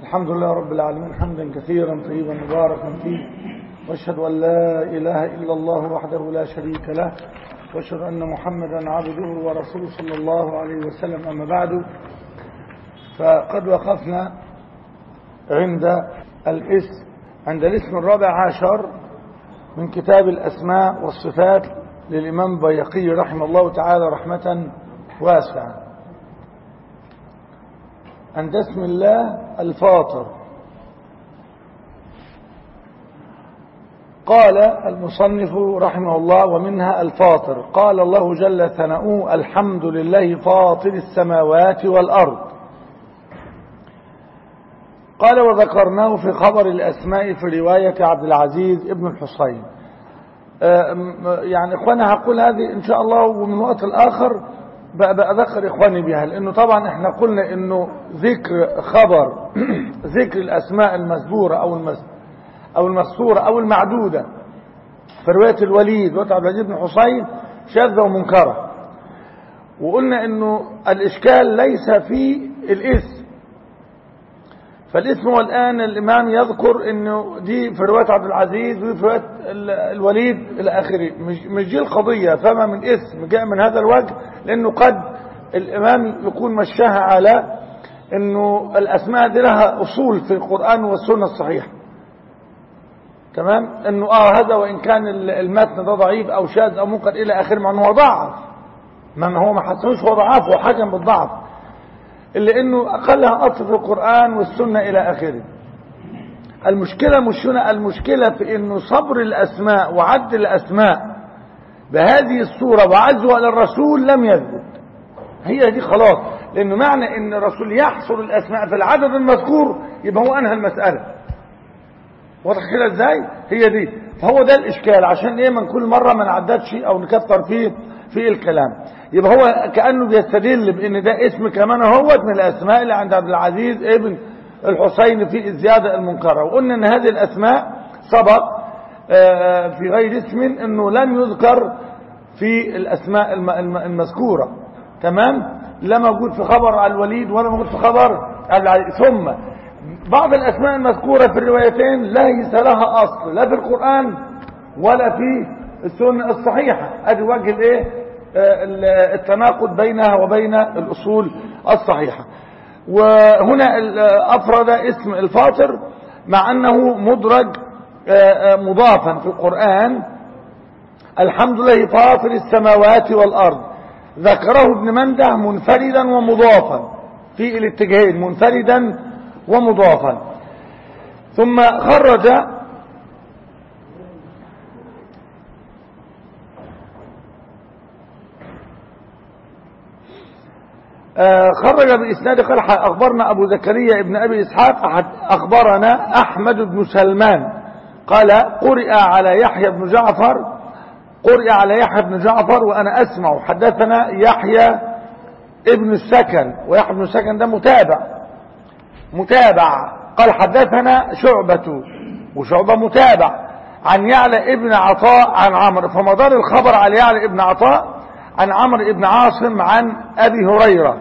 الحمد لله رب العالمين حمدا كثيرا طيبا مباركا فيه واشهد ان لا اله الا الله وحده لا شريك له واشهد ان محمدا عبده ورسوله صلى الله عليه وسلم اما بعد فقد وقفنا عند الاسم عند الاسم الرابع عشر من كتاب الاسماء والصفات للامام بيقي رحمه الله تعالى رحمه واسعه عند اسم الله الفاطر قال المصنف رحمه الله ومنها الفاطر قال الله جل ثناؤه الحمد لله فاطر السماوات والأرض قال وذكرناه في خبر الأسماء في رواية عبد العزيز ابن الحصين يعني اخوانا هقول هذه ان شاء الله ومن وقت الاخر بأذكر إخواني بها لأنه طبعا احنا قلنا أنه ذكر خبر ذكر الأسماء المذكورة أو المس أو المسطورة أو المعدودة في رواية الوليد وعبد العزيز بن حسين شاذة ومنكرة وقلنا أنه الإشكال ليس في الاسم فالاسم والآن الإمام يذكر أنه دي في رواية عبد العزيز ودي في رواية الوليد إلى آخره مش دي القضية فما من اسم جاء من هذا الوجه لأنه قد الإمام يكون مشاها على أنه الأسماء دي لها أصول في القرآن والسنة الصحيحة تمام أنه آه هذا وإن كان المتن ده ضعيف أو شاذ أو منكر إلى آخره مع أنه هو ضعف ما هو ما حسنوش هو ضعف هو حكم بالضعف إلا أنه أقلها أصل في القرآن والسنة إلى آخره المشكلة مش هنا المشكلة في أنه صبر الأسماء وعد الأسماء بهذه الصورة وعزوها للرسول لم يثبت هي دي خلاص لأنه معنى أن الرسول يحصر الأسماء في العدد المذكور يبقى هو أنهى المسألة واضح كده ازاي هي دي فهو ده الإشكال عشان إيه من كل مرة ما نعددش أو نكتر فيه في الكلام يبقى هو كأنه بيستدل بأن ده اسم كمان هو من الأسماء اللي عند عبد العزيز ابن الحسين في الزيادة المنكرة وقلنا أن هذه الأسماء سبق في غير اسم أنه لم يذكر في الأسماء المذكورة تمام لا موجود في خبر الوليد ولا موجود في خبر ثم بعض الأسماء المذكورة في الروايتين ليس لها أصل لا في القرآن ولا في السنة الصحيحة ادي وجه الايه التناقض بينها وبين الأصول الصحيحة وهنا أفرد اسم الفاطر مع أنه مدرج مضافا في القرآن الحمد لله فاطر السماوات والأرض ذكره ابن منده منفردا ومضافا في الاتجاهين منفردا ومضافا ثم خرج خرج بإسناد قال أخبرنا أبو زكريا ابن أبي إسحاق أخبرنا أحمد بن سلمان قال قرئ على يحيى بن جعفر قرئ على يحيى بن جعفر وأنا أسمع حدثنا يحيى ابن السكن ويحيى بن السكن ده متابع متابع قال حدثنا شعبة وشعبة متابع عن يعلى ابن عطاء عن عمرو فمدار الخبر على يعلى ابن عطاء عن عمرو بن عاصم عن أبي هريرة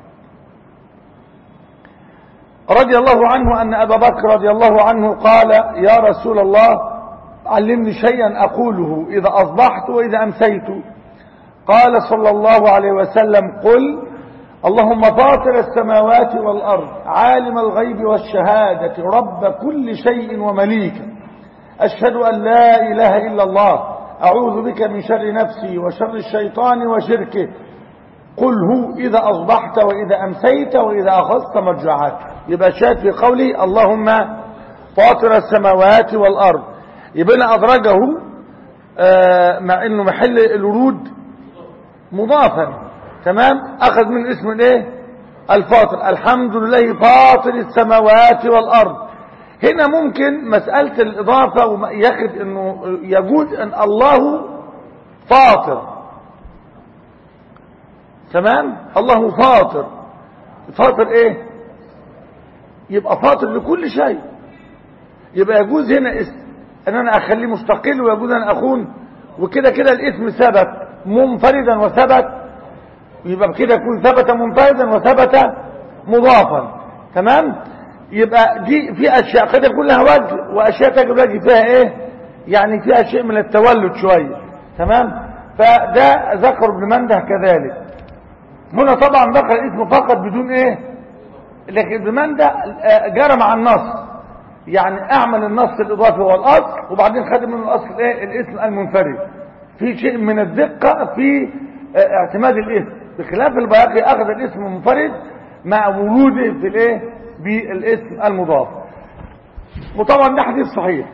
رضي الله عنه أن أبا بكر رضي الله عنه قال يا رسول الله علمني شيئا أقوله إذا أصبحت وإذا أمسيت قال صلى الله عليه وسلم قل اللهم فاطر السماوات والأرض عالم الغيب والشهادة رب كل شيء ومليكا أشهد أن لا إله إلا الله أعوذ بك من شر نفسي وشر الشيطان وشركه قل هو إذا أصبحت وإذا أمسيت وإذا أخذت مرجعات يبقى شاهد في قولي اللهم فاطر السماوات والأرض يبقى أدرجه مع أنه محل الورود مضافا تمام أخذ من اسم الايه الفاطر الحمد لله فاطر السماوات والأرض هنا ممكن مسألة الإضافة ياخد أنه يجوز أن الله فاطر تمام الله فاطر فاطر ايه يبقى فاطر لكل شيء يبقى يجوز هنا اسم ان انا اخليه مستقل ويجوز ان اخون وكده كده الاسم ثبت منفردا وثبت يبقى كده يكون ثبت منفردا وثبت مضافا تمام يبقى دي في اشياء قد يكون لها وجه واشياء تجب وجه فيها ايه يعني فيها شيء من التولد شويه تمام فده ذكر ابن منده كذلك هنا طبعا ذكر الاسم فقط بدون ايه لكن ابن منده آه، جرى مع النص يعني اعمل النص الاضافي هو الاصل وبعدين خد منه الاصل ايه الاسم المنفرد في شيء من الدقه في آه، اعتماد الاسم بخلاف الباقي اخذ الاسم المنفرد مع وجوده في الايه بالاسم المضاف وطبعا ده حديث صحيح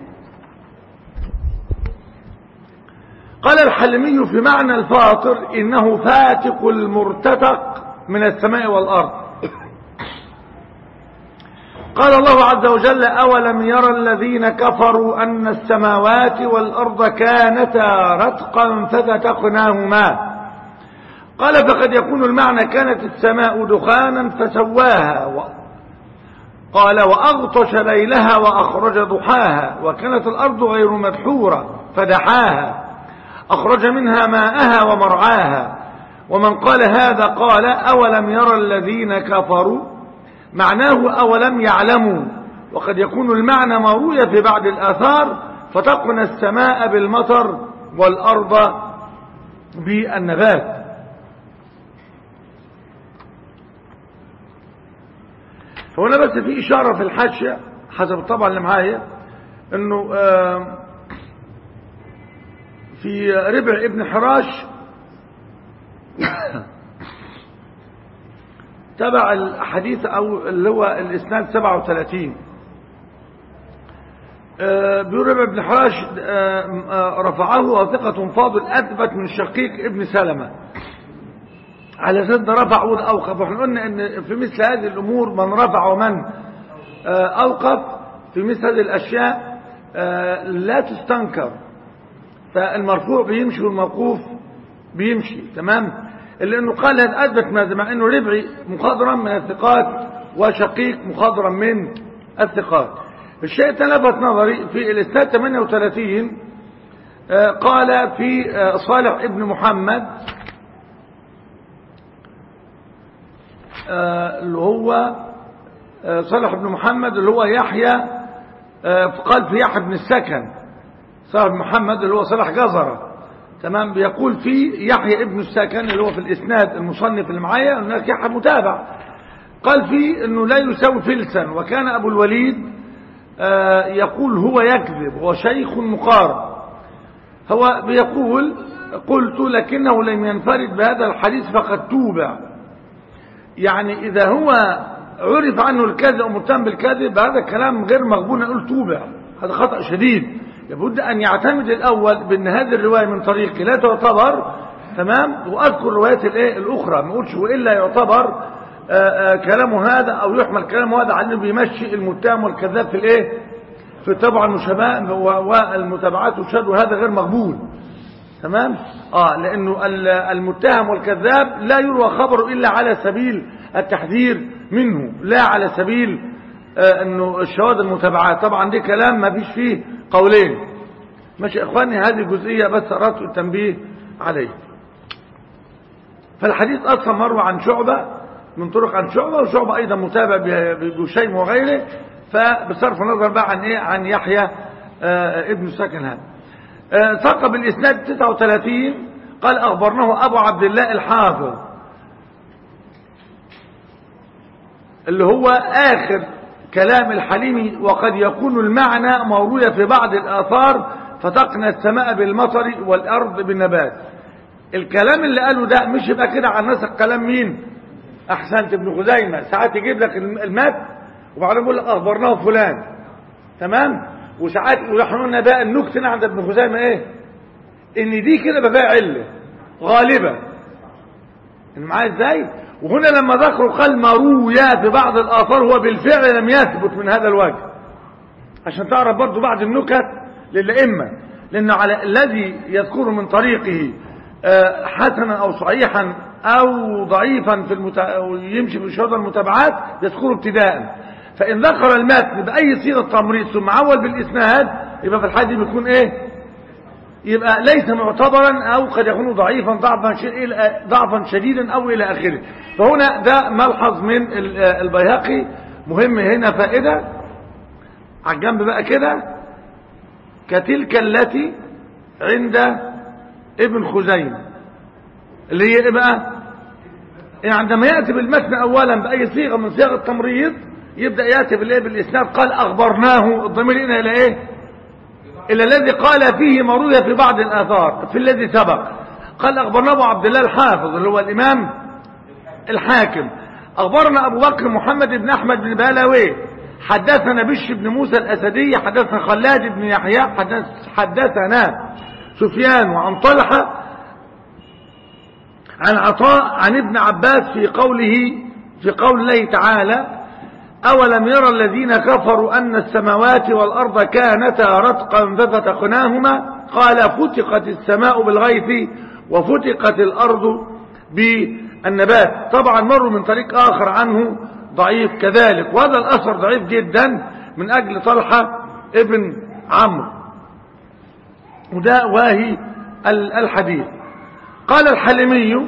قال الحلمي في معنى الفاطر إنه فاتق المرتفق من السماء والأرض قال الله عز وجل أولم يرى الذين كفروا أن السماوات والأرض كانتا رتقا ففتقناهما قال فقد يكون المعنى كانت السماء دخانا فسواها و... قال وأغطش ليلها وأخرج ضحاها وكانت الأرض غير مدحورة فدحاها أخرج منها ماءها ومرعاها ومن قال هذا قال أولم يرى الذين كفروا معناه أولم يعلموا وقد يكون المعنى مروي في بعض الآثار فتقن السماء بالمطر والأرض بالنبات فهنا بس في إشارة في الحاشية حسب الطبع اللي معايا انه آه في ربع ابن حراش تبع الحديث او اللي هو الاسناد 37 آه بيقول ربع ابن حراش آه آه رفعه وثقة فاضل اثبت من شقيق ابن سلمة على سد رفع واوقف واحنا قلنا ان في مثل هذه الامور من رفع ومن اوقف في مثل هذه الاشياء لا تستنكر فالمرفوع بيمشي والموقوف بيمشي تمام اللي انه قال هذا اثبت ماذا مع انه ربعي مخضرا من الثقات وشقيق مخضرا من الثقات الشيء تلفت نظري في الاسناد 38 قال في صالح ابن محمد اللي هو صالح بن محمد اللي هو يحيى قال في يحيى بن السكن صالح بن محمد اللي هو صالح جزرة تمام بيقول في يحيى ابن السكن اللي هو في الاسناد المصنف اللي معايا هناك يحيى متابع قال فيه انه لا يساوي فلسا وكان ابو الوليد يقول هو يكذب هو شيخ مقارب هو بيقول قلت لكنه لم ينفرد بهذا الحديث فقد توبع يعني إذا هو عرف عنه الكذب أو متهم بالكذب هذا كلام غير مقبول نقول توبع هذا خطأ شديد لابد أن يعتمد الأول بأن هذه الرواية من طريقه لا تعتبر تمام وأذكر الروايات الإيه الأخرى ما أقولش وإلا يعتبر آآ آآ كلامه هذا أو يحمل كلامه هذا على أنه بيمشي المتهم والكذاب في الإيه في طبع المشابهة والمتابعات والشهد وهذا غير مقبول تمام اه لانه المتهم والكذاب لا يروى خبره الا على سبيل التحذير منه لا على سبيل آه انه الشواذ المتابعات طبعا دي كلام ما فيش فيه قولين ماشي اخواني هذه جزئيه بس اردت التنبيه عليه فالحديث اصلا مروى عن شعبه من طرق عن شعبه وشعبه ايضا متابع بشيم وغيره فبصرف النظر بقى عن ايه عن يحيى آه ابن سكن هذا ثقب الإسناد 39 قال أخبرناه أبو عبد الله الحافظ اللي هو آخر كلام الحليمي وقد يكون المعنى مروية في بعض الآثار فتقنى السماء بالمطر والأرض بالنبات الكلام اللي قاله ده مش يبقى كده عن نسق كلام مين أحسنت ابن خزيمة ساعات يجيب لك المات وبعدين يقول لك أخبرناه فلان تمام وساعات ونحن قلنا بقى النكتة عند ابن خزيمة ايه ان دي كده بقى علة غالبا معايا ازاي وهنا لما ذكروا قال مرويا في بعض الاثار هو بالفعل لم يثبت من هذا الوجه عشان تعرف برضو بعض النكت للائمه لان على الذي يذكر من طريقه حسنا او صحيحا او ضعيفا في المت... يمشي في شهود المتابعات يذكره ابتداء فإن ذكر المتن بأي صيغة تمريض ثم عول بالإسناد يبقى في الحال دي بيكون إيه يبقى ليس معتبرا أو قد يكون ضعيفا ضعفا ضعفا شديدا أو إلى آخره فهنا ده ملحظ من البيهقي مهم هنا فائدة على الجنب بقى كده كتلك التي عند ابن خزيمة اللي هي ايه بقى يعني عندما يأتي بالمتن اولا بأي صيغة من صيغ التمريض يبدأ يأتي بالايه بالاسناد قال اخبرناه الضمير هنا الى ايه الى الذي قال فيه مروية في بعض الاثار في الذي سبق قال اخبرنا ابو عبد الله الحافظ اللي هو الامام الحاكم اخبرنا ابو بكر محمد بن احمد بن بالاوي حدثنا بش بن موسى الاسدي حدثنا خلاد بن يحيى حدث حدثنا سفيان وعن طلحه عن عطاء عن ابن عباس في قوله في قول الله تعالى أولم يرى الذين كفروا أن السماوات والأرض كانتا رتقا ففتقناهما قال فتقت السماء بالغيث وفتقت الأرض بالنبات طبعا مروا من طريق آخر عنه ضعيف كذلك وهذا الأثر ضعيف جدا من أجل طلحة ابن عمرو وده واهي الحديث قال الحلمي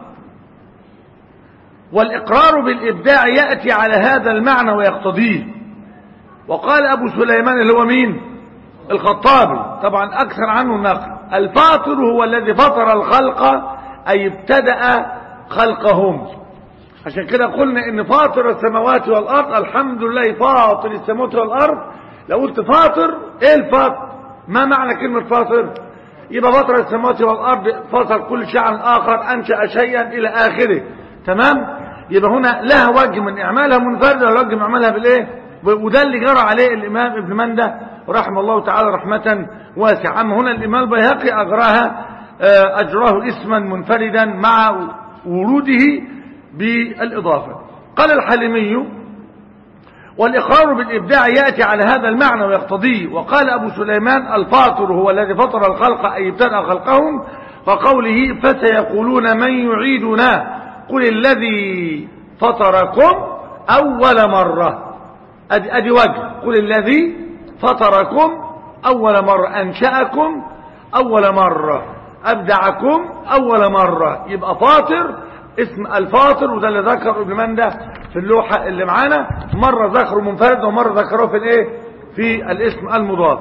والإقرار بالإبداع يأتي على هذا المعنى ويقتضيه وقال أبو سليمان اللي هو مين الخطابي طبعا أكثر عنه النقل الفاطر هو الذي فطر الخلق أي ابتدأ خلقهم عشان كده قلنا ان فاطر السماوات والأرض الحمد لله فاطر السماوات والأرض لو قلت فاطر ايه الفاطر ما معنى كلمة فاطر يبقى فاطر السماوات والأرض فصل كل شيء عن آخر أنشأ شيئا إلى آخره تمام يبقى هنا لها وجه من إعمالها منفردة ولا وجه من إعمالها بالإيه وده اللي جرى عليه الإمام ابن مندة رحمه الله تعالى رحمة واسعة أما هنا الإمام البيهقي أجراها أجراه اسما منفردا مع وروده بالإضافة قال الحلمي والإقرار بالإبداع يأتي على هذا المعنى ويقتضيه وقال أبو سليمان الفاطر هو الذي فطر الخلق أي ابتدأ خلقهم وقوله فسيقولون من يعيدنا قل الذي فطركم أول مرة أدي, أدي وجه قل الذي فطركم أول مرة أنشأكم أول مرة أبدعكم أول مرة يبقى فاطر اسم الفاطر وده اللي ذكر ابن منده في اللوحة اللي معانا مرة ذكره منفرد ومرة ذكره في الايه في الاسم المضاف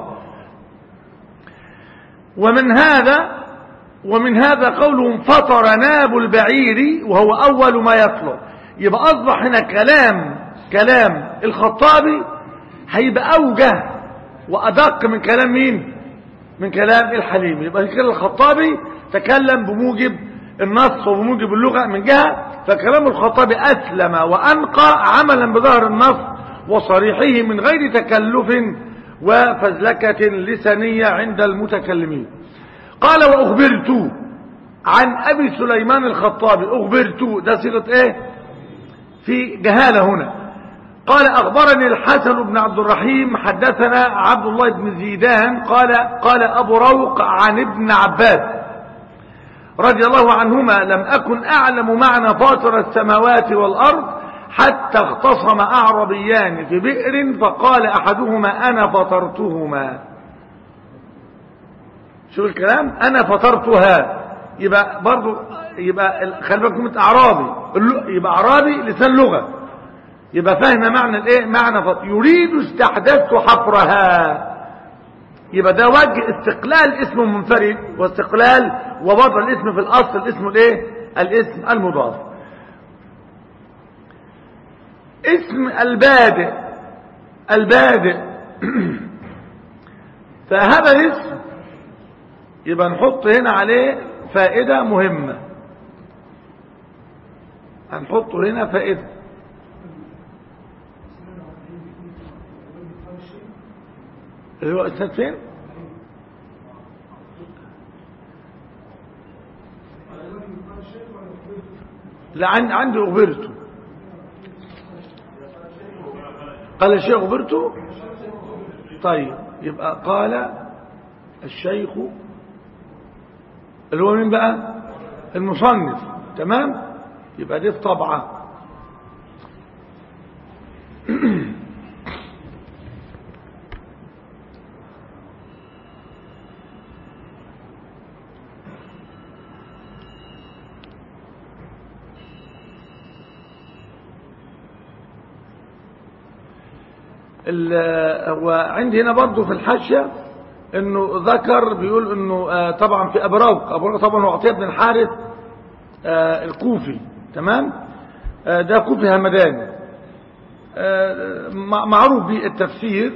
ومن هذا ومن هذا قولهم فطر ناب البعير وهو أول ما يطلع يبقى أصبح هنا كلام كلام الخطابي هيبقى أوجه وأدق من كلام مين من كلام الحليم يبقى كده الخطابي تكلم بموجب النص وبموجب اللغة من جهة فكلام الخطابي أسلم وأنقى عملا بظهر النص وصريحه من غير تكلف وفزلكة لسانية عند المتكلمين قال وأخبرت عن أبي سليمان الخطابي أخبرت ده صيغة إيه في جهالة هنا قال أخبرني الحسن بن عبد الرحيم حدثنا عبد الله بن زيدان قال قال أبو روق عن ابن عباس رضي الله عنهما لم أكن أعلم معنى فاطر السماوات والأرض حتى اختصم أعربيان في بئر فقال أحدهما أنا فطرتهما شوف الكلام أنا فطرتها يبقى برضو يبقى خلي بالكم أعرابي يبقى أعرابي لسان لغة يبقى فاهم معنى الايه معنى فطر يريد استحدثت حفرها يبقى ده وجه استقلال اسم منفرد واستقلال ووضع الاسم في الاصل الاسم الايه الاسم المضاف اسم البادئ البادئ فهذا الاسم يبقى نحط هنا عليه فائدة مهمة هنحط هنا فائدة اللي هو اسناد فين لا عندي اخبرته قال الشيخ اخبرته طيب يبقى قال الشيخ اللي هو مين بقى المصنف تمام يبقى دي في طبعه ال- وعندي هنا برضو في الحاشية انه ذكر بيقول انه آه، طبعا في ابراوق ابراوق طبعا هو عطيه بن الحارث آه، الكوفي تمام آه، ده كوفي همداني آه، مع- معروف بالتفسير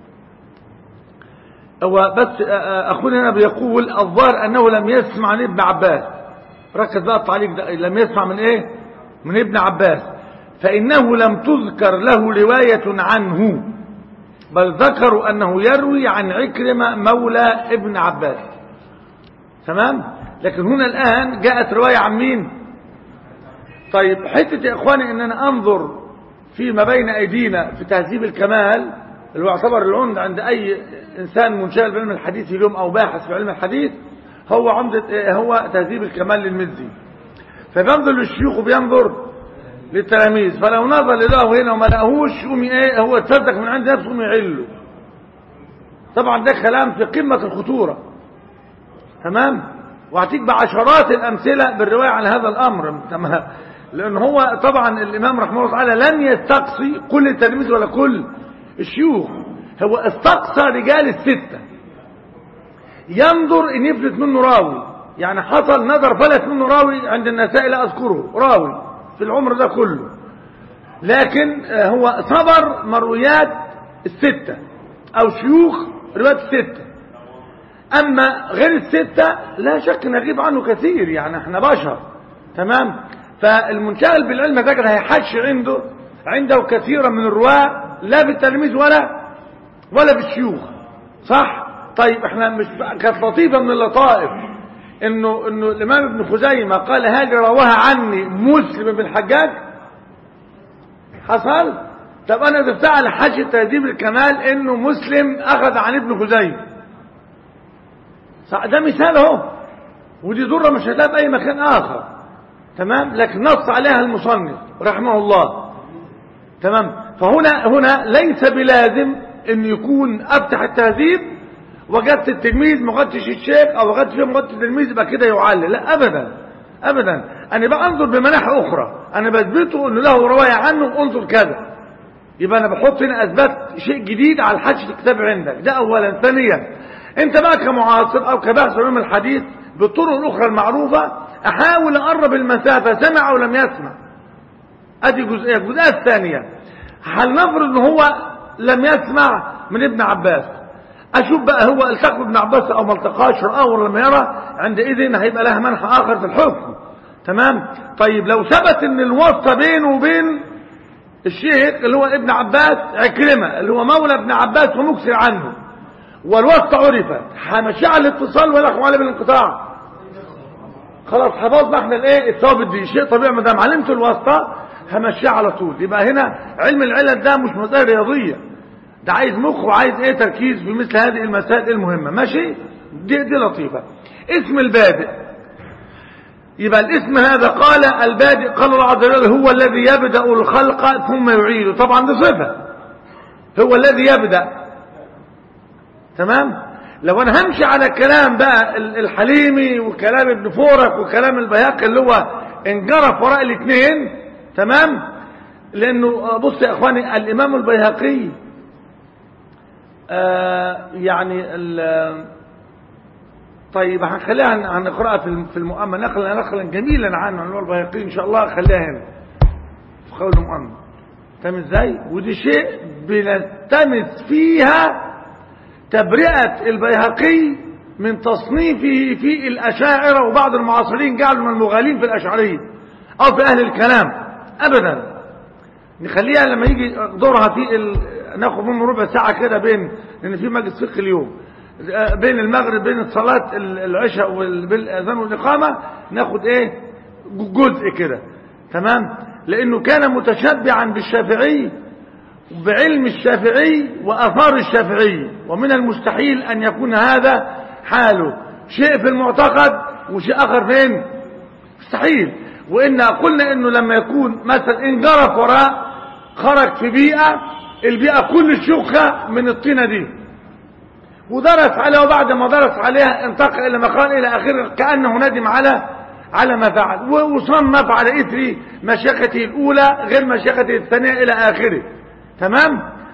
هو بس آه، آه، اخونا هنا بيقول الظاهر انه لم يسمع عن ابن عباس ركز بقى التعليق ده لم يسمع من ايه من ابن عباس فانه لم تذكر له روايه عنه بل ذكروا انه يروي عن عكرمه مولى ابن عباس تمام لكن هنا الان جاءت روايه عن مين طيب حته يا اخواني ان انا انظر فيما بين ايدينا في تهذيب الكمال اللي هو يعتبر العمد عند اي انسان منشغل بعلم الحديث اليوم او باحث في علم الحديث هو عمدة إيه؟ هو تهذيب الكمال للمزي فبينظر للشيوخ وبينظر للتلاميذ فلو نظر لله هنا وما لقاهوش يقوم ايه هو تصدق من عند نفسه يقوم يعله طبعا ده كلام في قمه الخطوره تمام وهتيجي بعشرات الامثله بالروايه على هذا الامر تمام لان هو طبعا الامام رحمه الله تعالى لم يستقصي كل التلاميذ ولا كل الشيوخ هو استقصى رجال السته ينظر ان يفلت منه راوي يعني حصل نظر فلت منه راوي عند النساء لا اذكره راوي في العمر ده كله لكن آه، هو صبر مرويات الستة او شيوخ روايات الستة اما غير الستة لا شك نغيب عنه كثير يعني احنا بشر تمام فالمنشغل بالعلم فاكر هيحش عنده عنده كثيرا من الرواة لا بالتلاميذ ولا ولا بالشيوخ صح طيب احنا مش كانت لطيفه من اللطائف انه انه الامام ابن خزيمه قال هذه رواها عني مسلم بن الحجاج حصل طب انا ضفتها على حاشيه تهذيب الكمال انه مسلم اخذ عن ابن خزيمه صح ده مثال اهو ودي ضره مش هتلاقيها في اي مكان اخر تمام لكن نص عليها المصنف رحمه الله تمام فهنا هنا ليس بلازم ان يكون افتح التهذيب وجدت التلميذ ما وجدتش الشيخ او وجدت شيخ ما وجدتش التلميذ يبقى كده يعلل لا ابدا ابدا انا بقى انظر بمناحي اخرى انا بثبته انه له روايه عنه انظر كذا يبقى انا بحط هنا اثبات شيء جديد على حاشيه الكتاب عندك ده اولا ثانيا انت بقى كمعاصر او كباحث علوم الحديث بالطرق الاخرى المعروفه احاول اقرب المسافه سمع او لم يسمع ادي جزئيه الجزئيه الثانيه هل نفرض ان هو لم يسمع من ابن عباس اشوف بقى هو التقى بابن عباس او ما التقاش راه ولا لم يرى عندئذ هيبقى لها منح اخر في الحكم تمام طيب لو ثبت ان الواسطه بينه وبين الشيخ اللي هو ابن عباس عكرمه اللي هو مولى ابن عباس ومكسر عنه والواسطه عرفت همشي على الاتصال ولا على بالانقطاع خلاص حفظنا احنا الايه الثوابت دي شيء طبيعي ما دام علمت الواسطه همشيها على طول يبقى هنا علم العلل ده مش مسائل رياضيه ده عايز مخ وعايز ايه تركيز في مثل هذه المسائل المهمه ماشي دي دي لطيفه اسم البادئ يبقى الاسم هذا قال البادئ قال الله عز وجل هو الذي يبدا الخلق ثم يعيده طبعا دي صفه هو الذي يبدا تمام لو انا همشي على كلام بقى الحليمي وكلام ابن فورك وكلام البياقي اللي هو انجرف وراء الاثنين تمام لانه بص يا اخواني الامام البيهقي آه يعني طيب هنخليها هنقراها في في المؤمن نقلا نقلا جميلا عنه عن البيهقي ان شاء الله خليها هنا في قول المؤمن فاهم ازاي ودي شيء بنلتمس فيها تبرئة البيهقي من تصنيفه في الأشاعرة وبعض المعاصرين جعلوا من المغالين في الأشعرية أو في أهل الكلام أبدا نخليها لما يجي دورها في ال... ناخد منه ربع ساعة كده بين لأن في مجلس فقه اليوم بين المغرب بين صلاة العشاء والأذان والإقامة ناخد إيه جزء كده تمام لأنه كان متشبعا بالشافعي بعلم الشافعي وأثار الشافعي ومن المستحيل أن يكون هذا حاله شيء في المعتقد وشيء آخر فين مستحيل وإن قلنا إنه لما يكون مثلا إن جرف وراء خرج في بيئة البيئة كل الشيوخة من الطينة دي ودرس عليها وبعد ما درس عليها انتقل إلى مقال إلى آخره كأنه ندم على على ما فعل وصنف على إثر مشيخته الأولى غير مشيخته الثانية إلى آخره تمام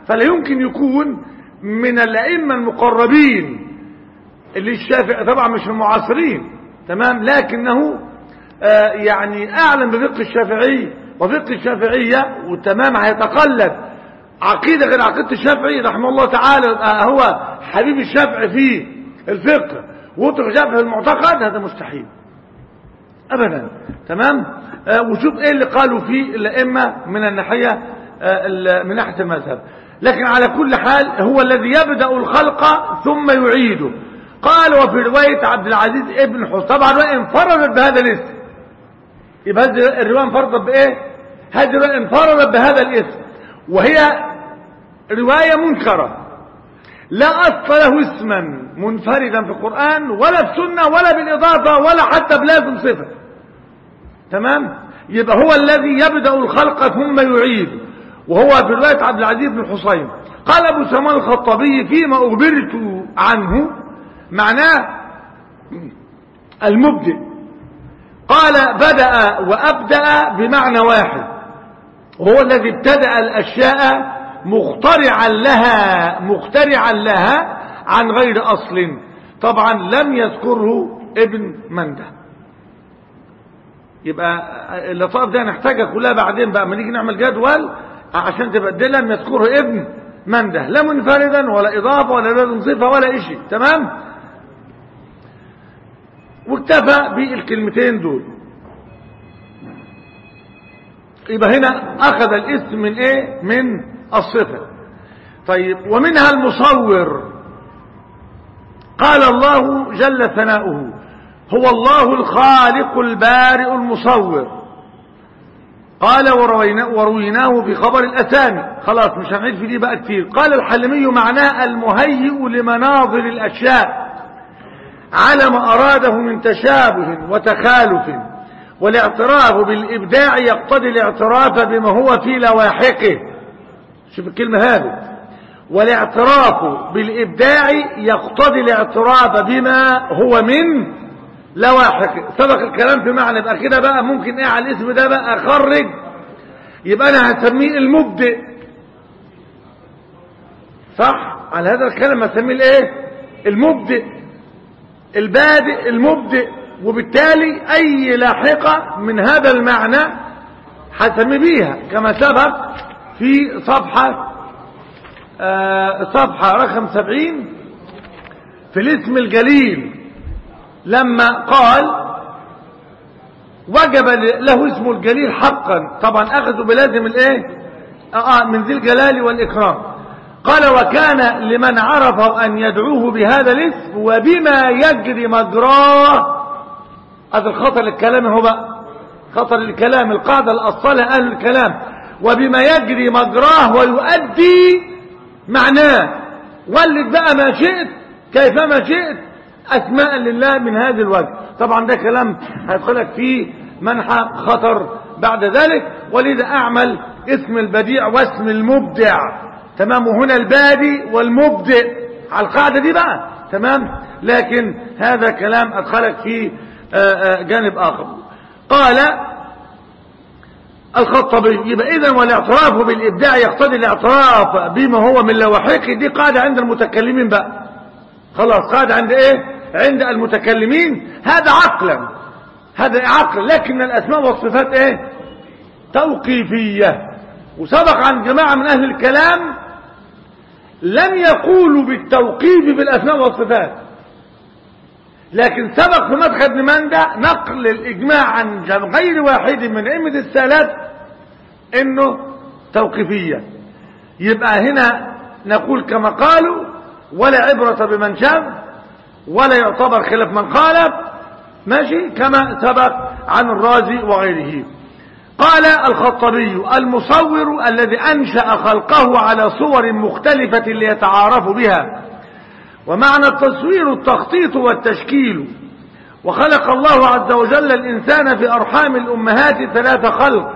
فلا يمكن يكون من الأئمة المقربين اللي الشافعي طبعا مش المعاصرين تمام لكنه آه يعني أعلم بفقه الشافعي وفقه الشافعية وتمام هيتقلد عقيدة غير عقيدة الشافعي رحمه الله تعالى آه هو حبيب الشافعي في الفقه واترك الشافعي في المعتقد هذا مستحيل ابدا تمام آه وشوف ايه اللي قالوا فيه الائمه من الناحيه آه من ناحيه المذهب لكن على كل حال هو الذي يبدا الخلق ثم يعيده قال وفي روايه عبد العزيز ابن حسن طبعا الروايه انفردت بهذا الاسم يبقى هذه الروايه انفردت بايه هذه الروايه انفردت بهذا الاسم وهي روايه منكره لا أصل له اسما منفردا في القرآن ولا في السنة ولا بالإضافة ولا حتى بلازم صفة تمام يبقى هو الذي يبدأ الخلق ثم يعيد وهو في رواية عبد العزيز بن حسين قال أبو سمان الخطابي فيما أخبرت عنه معناه المبدئ قال بدأ وأبدأ بمعنى واحد وهو الذي ابتدأ الأشياء مخترعا لها مخترعا لها عن غير أصل طبعا لم يذكره ابن منده يبقى اللطائف دي هنحتاجها كلها بعدين بقى ما نيجي نعمل جدول عشان تبقى لم يذكره ابن منده لا منفردا ولا إضافة ولا لازم صفة ولا شيء تمام واكتفى بالكلمتين دول يبقى هنا أخذ الاسم من ايه من الصفة طيب ومنها المصور قال الله جل ثناؤه هو الله الخالق البارئ المصور قال ورويناه, ورويناه في خبر الأسامي خلاص مش هنعيد في دي بقى كتير قال الحلمي معناه المهيئ لمناظر الأشياء على ما أراده من تشابه وتخالف والاعتراف بالإبداع يقتضي الاعتراف بما هو في لواحقه شوف الكلمة هذه والاعتراف بالإبداع يقتضي الاعتراف بما هو من لواحقه سبق الكلام في معنى يبقى كده بقى ممكن ايه على الاسم ده بقى اخرج يبقى انا هسميه المبدئ صح على هذا الكلام هسميه الايه المبدئ البادئ المبدئ وبالتالي اي لاحقة من هذا المعنى هسمي بيها كما سبق في صفحة آه صفحة رقم سبعين في الاسم الجليل لما قال وجب له اسم الجليل حقا طبعا اخذوا بلازم الايه اه من ذي الجلال والاكرام قال وكان لمن عرف ان يدعوه بهذا الاسم وبما يجري مجراه هذا الخطر الكلام هو بقى خطر الكلام القاعدة الأصالة أهل الكلام وبما يجري مجراه ويؤدي معناه ولد بقى ما شئت كيفما شئت أسماء لله من هذا الوجه طبعا ده كلام هيدخلك فيه منحى خطر بعد ذلك ولذا أعمل اسم البديع واسم المبدع تمام وهنا البادي والمبدع على القاعدة دي بقى تمام لكن هذا كلام أدخلك فيه جانب آخر قال الخطبي يبقى إذا والاعتراف بالإبداع يقتضي الاعتراف بما هو من لواحقه دي قاعدة عند المتكلمين بقى خلاص قاعدة عند إيه عند المتكلمين هذا عقلا هذا عقل لكن الأسماء والصفات إيه توقيفية وسبق عن جماعة من أهل الكلام لم يقولوا بالتوقيف بالأسماء والصفات لكن سبق في مدخل ابن مندى نقل الإجماع عن غير واحد من أئمة السالات إنه توقيفية يبقى هنا نقول كما قالوا ولا عبرة بمن شاف ولا يعتبر خلاف من خالف ماشي كما سبق عن الرازي وغيره قال الخطبي المصور الذي أنشأ خلقه على صور مختلفة ليتعارفوا بها ومعنى التصوير التخطيط والتشكيل وخلق الله عز وجل الإنسان في أرحام الأمهات ثلاث خلق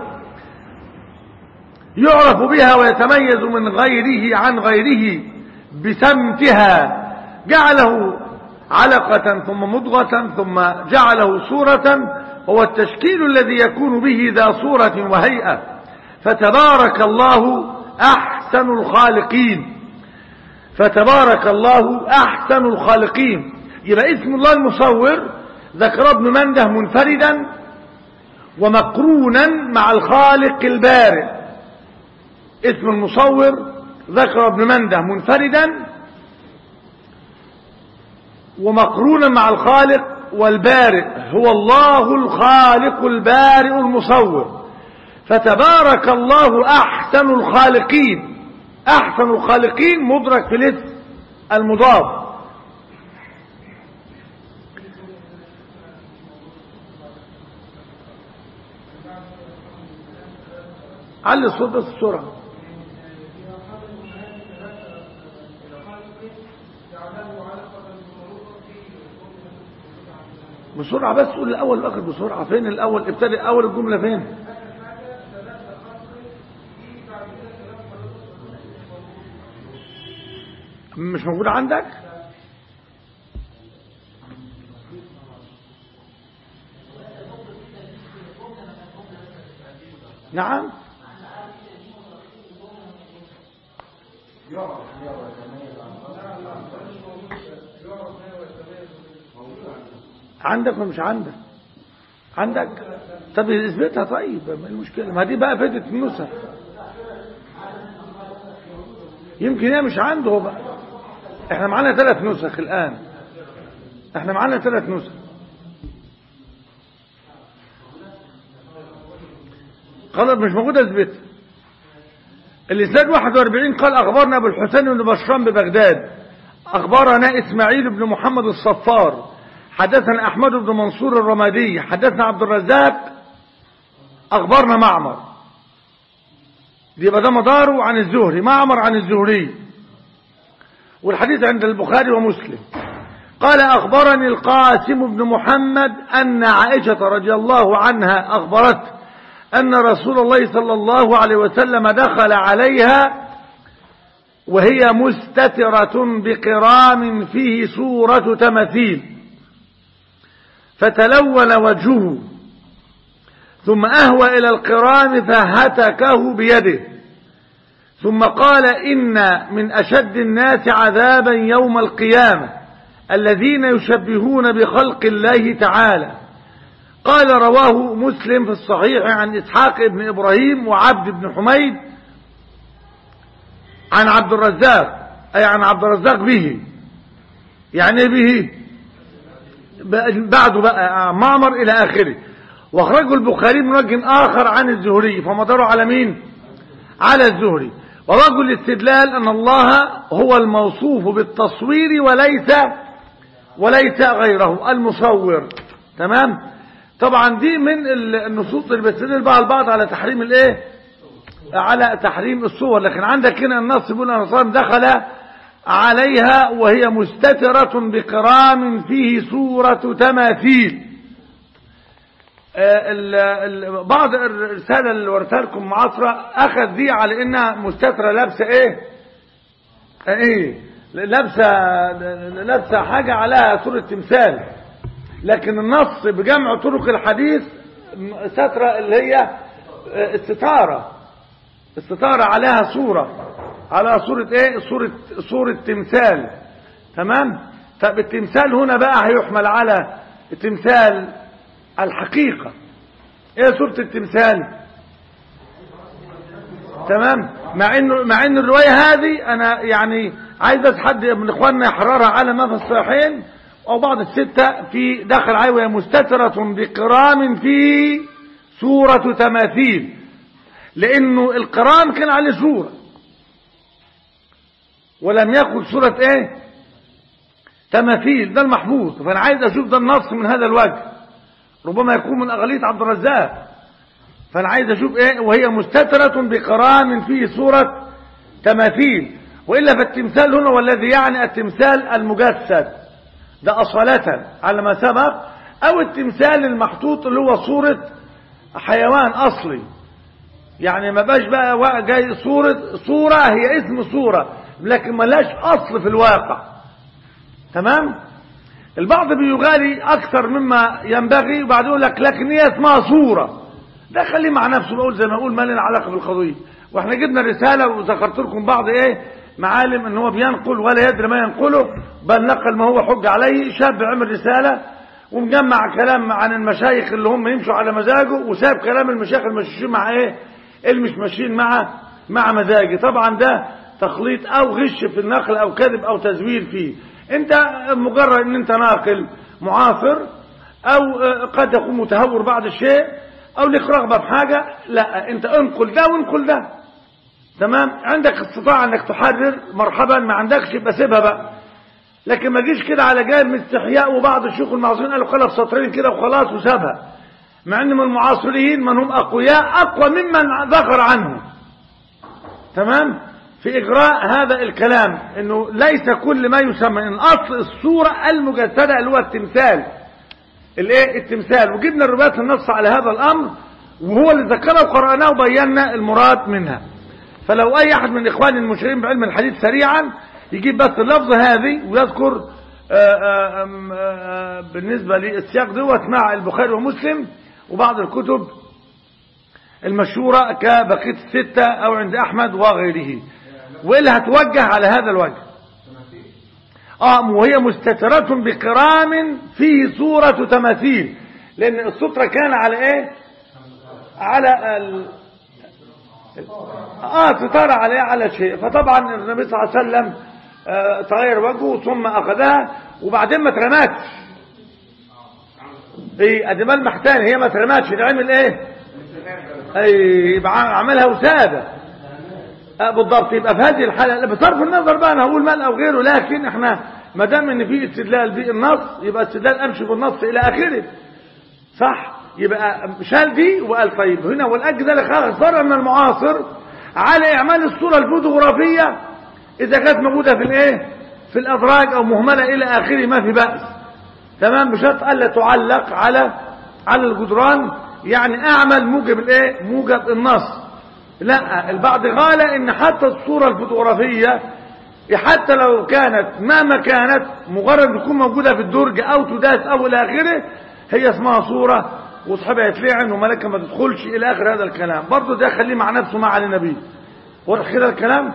يعرف بها ويتميز من غيره عن غيره بسمتها جعله علقة ثم مضغة ثم جعله صورة هو التشكيل الذي يكون به ذا صورة وهيئة فتبارك الله أحسن الخالقين فتبارك الله أحسن الخالقين يبقى اسم الله المصور ذكر ابن منده منفردا ومقرونا مع الخالق البارئ اسم المصور ذكر ابن منده منفردا ومقرونا مع الخالق والبارئ هو الله الخالق البارئ المصور فتبارك الله أحسن الخالقين أحسن الخالقين مدرك في الاسم المضاف علي الصوت بس بسرعة بسرعة بس قول الأول والآخر بسرعة فين الأول ابتدي أول الجملة فين مش موجودة عندك نعم عندك ولا مش عندك عندك طب اثبتها طيب ما المشكلة ما دي بقى فاتت النسخ يمكن هي مش عنده هو بقى احنا معانا ثلاث نسخ الآن احنا معانا ثلاث نسخ خلاص مش موجودة اثبت الإسناد 41 قال أخبرنا أبو الحسين بن بشران ببغداد أخبرنا إسماعيل بن محمد الصفار حدثنا أحمد بن منصور الرمادي حدثنا عبد الرزاق أخبرنا معمر يبقى ده مداره عن الزهري معمر عن الزهري والحديث عند البخاري ومسلم قال أخبرني القاسم بن محمد أن عائشة رضي الله عنها أخبرته أن رسول الله صلى الله عليه وسلم دخل عليها وهي مستترة بقرام فيه صورة تمثيل فتلون وجهه ثم أهوى إلى القرام فهتكه بيده ثم قال إن من أشد الناس عذابا يوم القيامة الذين يشبهون بخلق الله تعالى قال رواه مسلم في الصحيح عن إسحاق بن إبراهيم وعبد بن حميد عن عبد الرزاق أي عن عبد الرزاق به يعني به بعده بقى معمر إلى آخره واخرجه البخاري من وجه آخر عن الزهري فمداره على مين على الزهري ووجه الاستدلال أن الله هو الموصوف بالتصوير وليس وليس غيره المصور تمام طبعا دي من النصوص اللي بتدل بقى البعض على تحريم الايه على تحريم الصور لكن عندك هنا النص بيقول ان الرسول دخل عليها وهي مستترة بقرام فيه صورة تماثيل ال ال بعض الرسالة اللي ورثها لكم معاصرة أخذ دي على إنها مستترة لابسة إيه؟ إيه؟ لابسة لابسة حاجة عليها صورة تمثال لكن النص بجمع طرق الحديث سترة اللي هي الستارة الستارة عليها صورة على صورة ايه صورة صورة تمثال تمام طب التمثال هنا بقى هيحمل على التمثال الحقيقة ايه صورة التمثال تمام مع انه مع ان الرواية هذه انا يعني عايز بس حد من اخواننا يحررها على ما في الصحيحين او بعض الستة في داخل عاي وهي مستترة بقرام فيه صورة تماثيل لانه القرام كان عليه صورة ولم يكن صورة ايه تماثيل ده المحفوظ فانا عايز اشوف ده النص من هذا الوجه ربما يكون من اغلية عبد الرزاق فانا عايز اشوف ايه وهي مستترة بقرام فيه صورة تماثيل وإلا فالتمثال هنا والذي يعني التمثال المجسد ده أصالة على ما سبق أو التمثال المحطوط اللي هو صورة حيوان أصلي يعني ما باش بقى جاي صورة صورة هي اسم صورة لكن ملاش أصل في الواقع تمام البعض بيغالي أكثر مما ينبغي وبعد يقول لك لكن هي اسمها صورة ده خليه مع نفسه بقول زي ما اقول ما لنا علاقه بالقضيه واحنا جبنا رساله وذكرت لكم بعض ايه معالم ان هو بينقل ولا يدري ما ينقله بل نقل ما هو حج عليه شاب عمل رساله ومجمع كلام عن المشايخ اللي هم يمشوا على مزاجه وساب كلام المشايخ المشيين مع ايه اللي مش ماشيين مع مع مزاجي طبعا ده تخليط او غش في النقل او كذب او تزوير فيه انت مجرد ان انت ناقل معاصر او قد يكون متهور بعض الشيء او لك رغبه في حاجه لا انت انقل ده وانقل ده تمام عندك استطاعه انك تحرر مرحبا ما عندكش يبقى سيبها بقى لكن ما جيش كده على جانب من استحياء وبعض الشيوخ المعاصرين قالوا خلص سطرين كده وخلاص وسابها مع ان من المعاصرين من هم اقوياء اقوى ممن ذكر عنه تمام في اجراء هذا الكلام انه ليس كل ما يسمى ان اصل الصوره المجسده اللي هو التمثال الايه التمثال وجبنا الروايات النص على هذا الامر وهو اللي ذكرها وقراناه وبينا المراد منها فلو اي احد من اخواني المشيرين بعلم الحديث سريعا يجيب بس اللفظ هذه ويذكر آآ آآ بالنسبه للسياق دوت مع البخاري ومسلم وبعض الكتب المشهوره كبقيه السته او عند احمد وغيره واللي هتوجه على هذا الوجه اه وهي مستترة بكرام فيه صورة تماثيل لان السترة كان على ايه على ال... اه ستارة عليه على شيء فطبعا النبي صلى الله عليه وسلم آه تغير وجهه ثم اخذها وبعدين ما اترمتش ايه ادي ملمح تاني هي ما اترمتش ده عمل ايه اي يبقى عملها وساده آه بالضبط يبقى في هذه الحاله بصرف النظر بقى انا هقول مال او غيره لكن احنا ما دام ان في استدلال بالنص يبقى استدلال امشي بالنص الى اخره صح يبقى شال دي وقال طيب هنا والاجل ذلك اخبر من المعاصر على اعمال الصوره الفوتوغرافيه اذا كانت موجوده في الايه في الادراج او مهمله الى اخره ما في باس تمام بشرط الا تعلق على على الجدران يعني اعمل موجب الايه موجب النص لا البعض قال ان حتى الصوره الفوتوغرافيه حتى لو كانت مهما كانت مجرد تكون موجوده في الدرج او تداس او الى اخره هي اسمها صوره وصحابها يتلعن وملكه ما تدخلش الى اخر هذا الكلام برضه ده خليه مع نفسه مع النبي واضح كده الكلام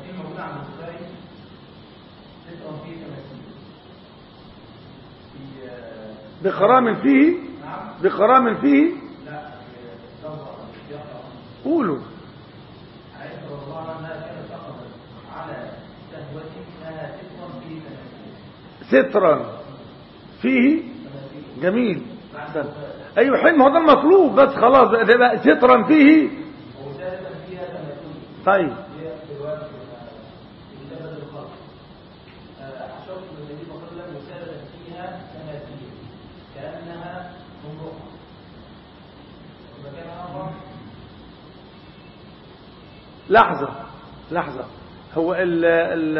بخرام فيه بخرام فيه قولوا سترا فيه جميل احسن ايوه حلو ما هو ده المطلوب بس خلاص ده بقى سترا فيه طيب لحظة لحظة هو ال ال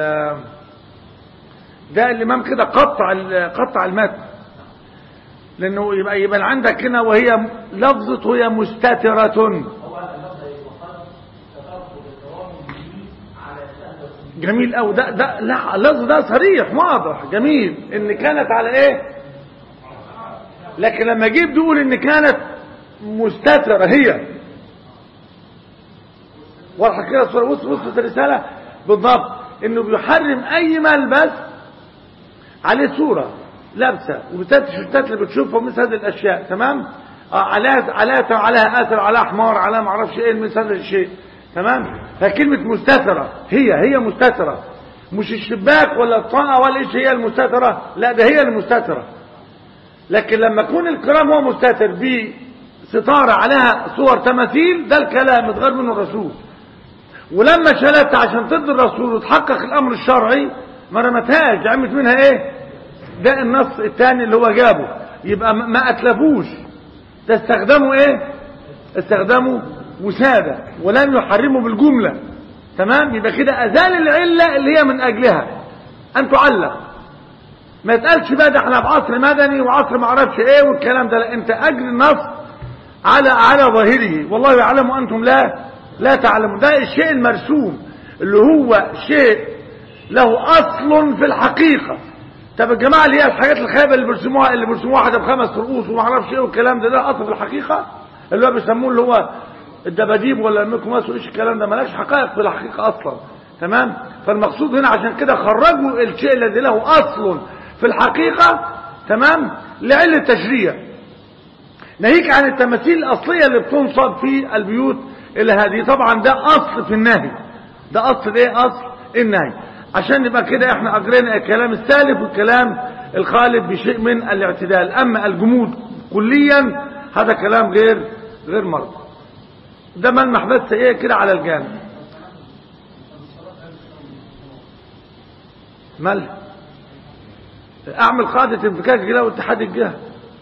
ده الإمام كده قطع قطع المتن لأنه يبقى يبقى عندك هنا وهي لفظة وهي مستترة جميل أو ده ده لا اللفظ ده صريح واضح جميل إن كانت على إيه لكن لما جيب تقول إن كانت مستترة هي واضحة كده الصورة وصل وصلت الرسالة بالضبط إنه بيحرم أي ملبس عليه صورة لابسه وبالتالي التيشيرتات اللي بتشوفها مثل هذه الاشياء تمام اه عليها عليها عليها اثر عليها حمار عليها ما اعرفش ايه مثل هذا الشيء تمام فكلمه مستتره هي هي مستتره مش الشباك ولا الطاقه ولا ايش هي المستتره لا ده هي المستتره لكن لما يكون الكرام هو مستتر بستاره عليها صور تماثيل ده الكلام اتغير منه الرسول ولما شالتها عشان ترضي الرسول وتحقق الامر الشرعي ما رمتهاش عملت منها ايه ده النص الثاني اللي هو جابه يبقى ما اتلفوش ده استخدموا ايه استخدموا وسادة ولم يحرموا بالجملة تمام يبقى كده ازال العلة اللي هي من اجلها ان تعلق ما يتقالش بقى ده احنا في عصر مدني وعصر ما اعرفش ايه والكلام ده لا انت اجل النص على على ظاهره والله يعلم وانتم لا لا تعلمون ده الشيء المرسوم اللي هو شيء له اصل في الحقيقه طب الجماعه اللي هي الحاجات الخايبه اللي بيرسموها اللي بيرسموها واحده بخمس رؤوس وما اعرفش ايه والكلام ده ده اصل في الحقيقه اللي هو بيسموه اللي هو الدباديب ولا الميكروماس وايش الكلام ده ملاش حقائق في الحقيقه اصلا تمام فالمقصود هنا عشان كده خرجوا الشيء الذي له اصل في الحقيقه تمام لعله تشريع ناهيك عن التماثيل الاصليه اللي بتنصب في البيوت الى هذه طبعا ده اصل في النهي ده اصل ايه اصل النهي عشان نبقى كده احنا اجرينا الكلام السالف والكلام الخالف بشيء من الاعتدال اما الجمود كليا هذا كلام غير غير مرضي ده ملمح بس ايه كده على الجانب مال اعمل قاعدة انفكاك كده واتحاد الجهة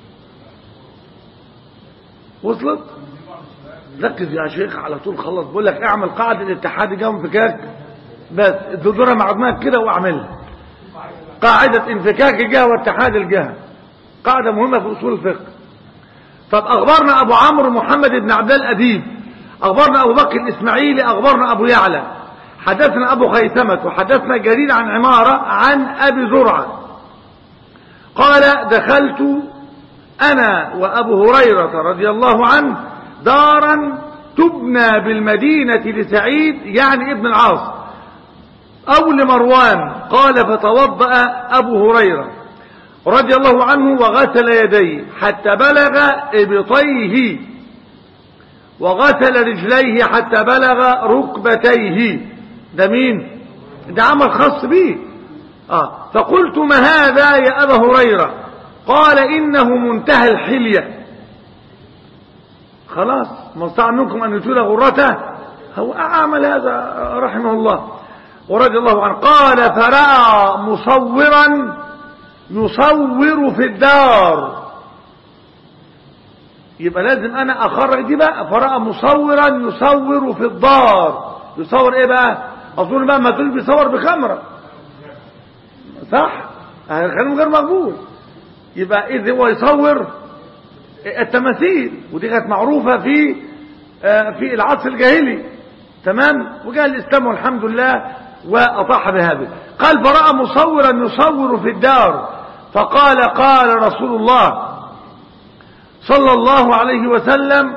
وصلت ركز يا شيخ على طول خلص بقول لك اعمل قاعدة اتحاد الجهة وانفكاك بس الدكتوره معلومات كده واعملها قاعدة انفكاك الجهة واتحاد الجهة قاعدة مهمة في اصول الفقه طب اخبرنا ابو عمرو محمد بن عبد الله الاديب اخبرنا ابو بكر الاسماعيلي اخبرنا ابو يعلى حدثنا ابو خيثمة وحدثنا جرير عن عمارة عن ابي زرعة قال دخلت انا وابو هريرة رضي الله عنه دارا تبنى بالمدينة لسعيد يعني ابن العاص أو لمروان قال فتوضأ أبو هريرة رضي الله عنه وغسل يديه حتى بلغ إبطيه وغسل رجليه حتى بلغ ركبتيه ده مين ده عمل خاص به آه فقلت ما هذا يا أبا هريرة قال إنه منتهى الحلية خلاص ما استطاع منكم أن يطيل غرته هو أعمل هذا رحمه الله ورضي الله عنه قال فرأى مصورا يصور في الدار يبقى لازم انا اخرج دي بقى فرأى مصورا يصور في الدار يصور ايه بقى اظن بقى ما تقول بيصور بكاميرا صح كلام غير مقبول يبقى اذا هو يصور التماثيل ودي كانت معروفة في في العصر الجاهلي تمام وجاء الاسلام والحمد لله وأطاح بهذا قال فرأى مصورا يصور في الدار فقال قال رسول الله صلى الله عليه وسلم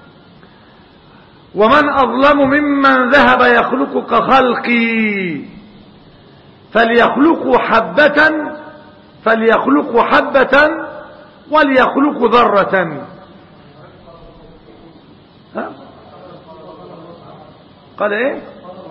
ومن أظلم ممن ذهب يخلق كخلقي فليخلقوا حبة فليخلقوا حبة وليخلقوا ذرة ها؟ قال ايه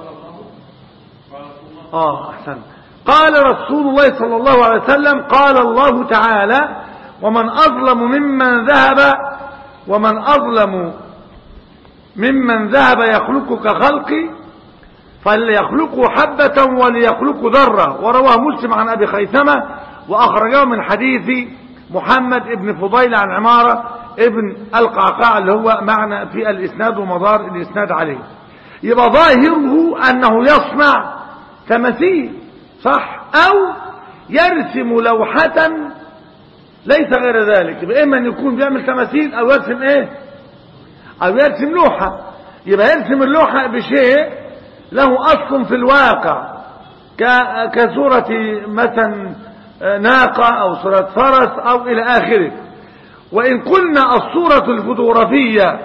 آه أحسن قال رسول الله صلى الله عليه وسلم قال الله تعالى ومن أظلم ممن ذهب ومن أظلم ممن ذهب يخلق كخلقي فليخلقوا حبة وليخلقوا ذرة ورواه مسلم عن أبي خيثمة وأخرجه من حديث محمد ابن فضيل عن عمارة ابن القعقاع اللي هو معنى في الإسناد ومدار الإسناد عليه يبقى ظاهره أنه يصنع تماثيل صح او يرسم لوحة ليس غير ذلك يبقى اما ان يكون بيعمل تماثيل او يرسم ايه او يرسم لوحة يبقى يرسم اللوحة بشيء له اصل في الواقع كصورة مثلا ناقة او صورة فرس او الى اخره وان قلنا الصورة الفوتوغرافية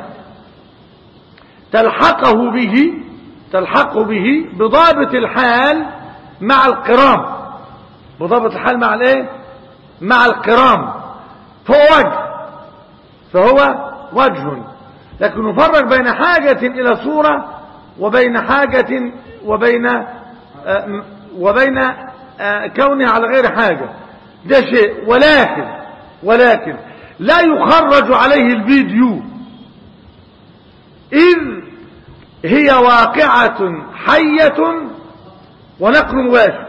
تلحقه به تلحق به بضابط الحال مع القرام بضابط الحال مع الايه مع القرام فهو وجه فهو وجه لكن نفرق بين حاجة الى صورة وبين حاجة وبين آه وبين آه كونها على غير حاجة ده شيء ولكن ولكن لا يخرج عليه الفيديو إذ هي واقعة حية ونقل مباشر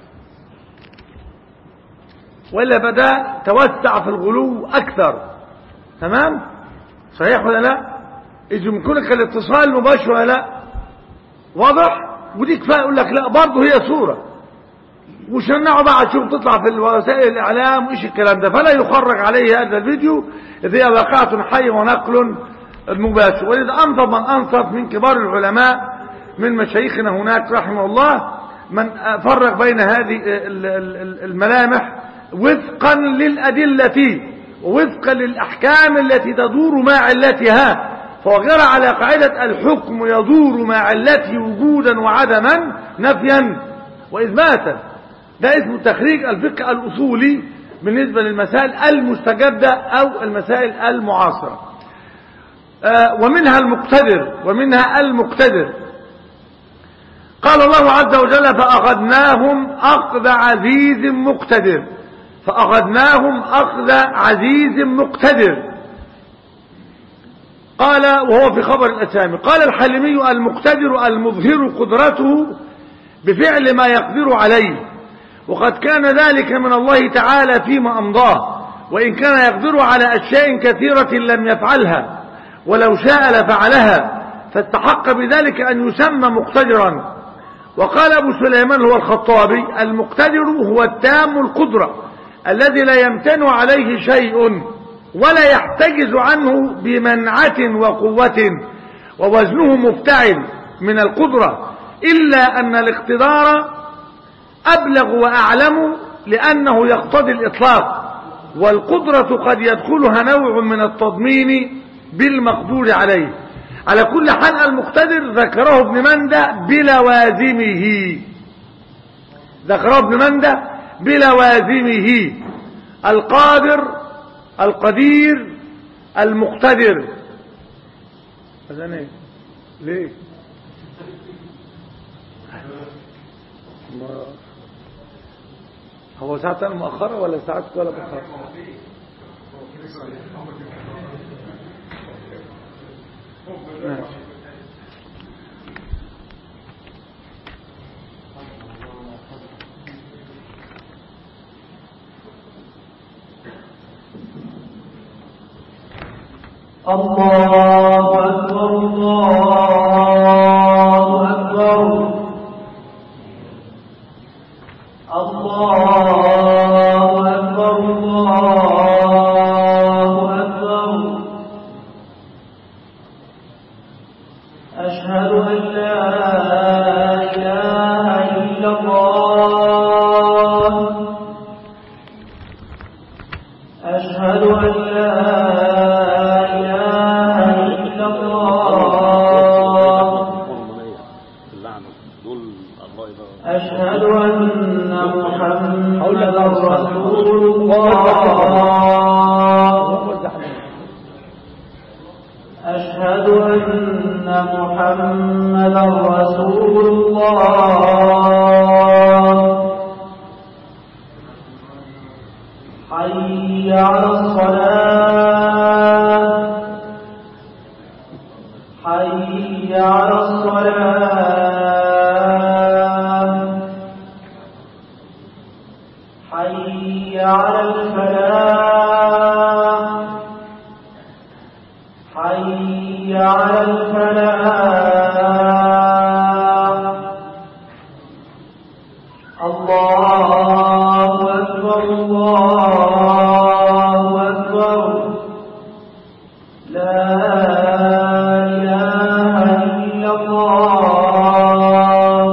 وإلا بدأ توسع في الغلو أكثر تمام صحيح ولا لا إذا يمكنك الاتصال مباشر ولا لا واضح ودي كفاية يقول لك لا برضه هي صورة وشنعوا بقى تشوف تطلع في وسائل الإعلام وإيش الكلام ده فلا يخرج عليه هذا الفيديو إذ هي واقعة حية ونقل المباشر ولذا أنصف من أنصف من كبار العلماء من مشايخنا هناك رحمه الله من فرق بين هذه الملامح وفقا للأدلة ووفقا للأحكام التي تدور مع علتها فوغير على قاعدة الحكم يدور مع علته وجودا وعدما نفيا وإثباتا ده اسمه تخريج الفقه الأصولي بالنسبة للمسائل المستجدة أو المسائل المعاصرة آه ومنها المقتدر ومنها المقتدر قال الله عز وجل فأخذناهم أخذ عزيز مقتدر فأخذناهم أخذ عزيز مقتدر قال وهو في خبر الأسامي قال الحلمي المقتدر المظهر قدرته بفعل ما يقدر عليه وقد كان ذلك من الله تعالى فيما أمضاه وإن كان يقدر على أشياء كثيرة لم يفعلها ولو شاء لفعلها فاستحق بذلك أن يسمى مقتدرا وقال أبو سليمان هو الخطابي المقتدر هو التام القدرة الذي لا يمتن عليه شيء ولا يحتجز عنه بمنعة وقوة ووزنه مفتعل من القدرة إلا أن الاقتدار أبلغ وأعلم لأنه يقتضي الإطلاق والقدرة قد يدخلها نوع من التضمين بالمقدور عليه على كل حال المقتدر ذكره ابن مندى بلوازمه ذكره ابن مندى بلوازمه القادر القدير المقتدر أذن ايه ليه هو ساعة مؤخرة ولا ساعة ولا مؤخرة ماشي الله أكبر الله أكبر الله أكبر الله أكبر أشهد أن لا إله إلا الله أشهد أن لا إله إلا الله اللعنة دول الله يبارك أشهد أن محمدا رسول الله أشهد أن محمدا رسول الله حي على الصلاة حي على الصلاة حي على الفلاح حي على الفلاح الله أكبر الله أكبر لا إله إلا الله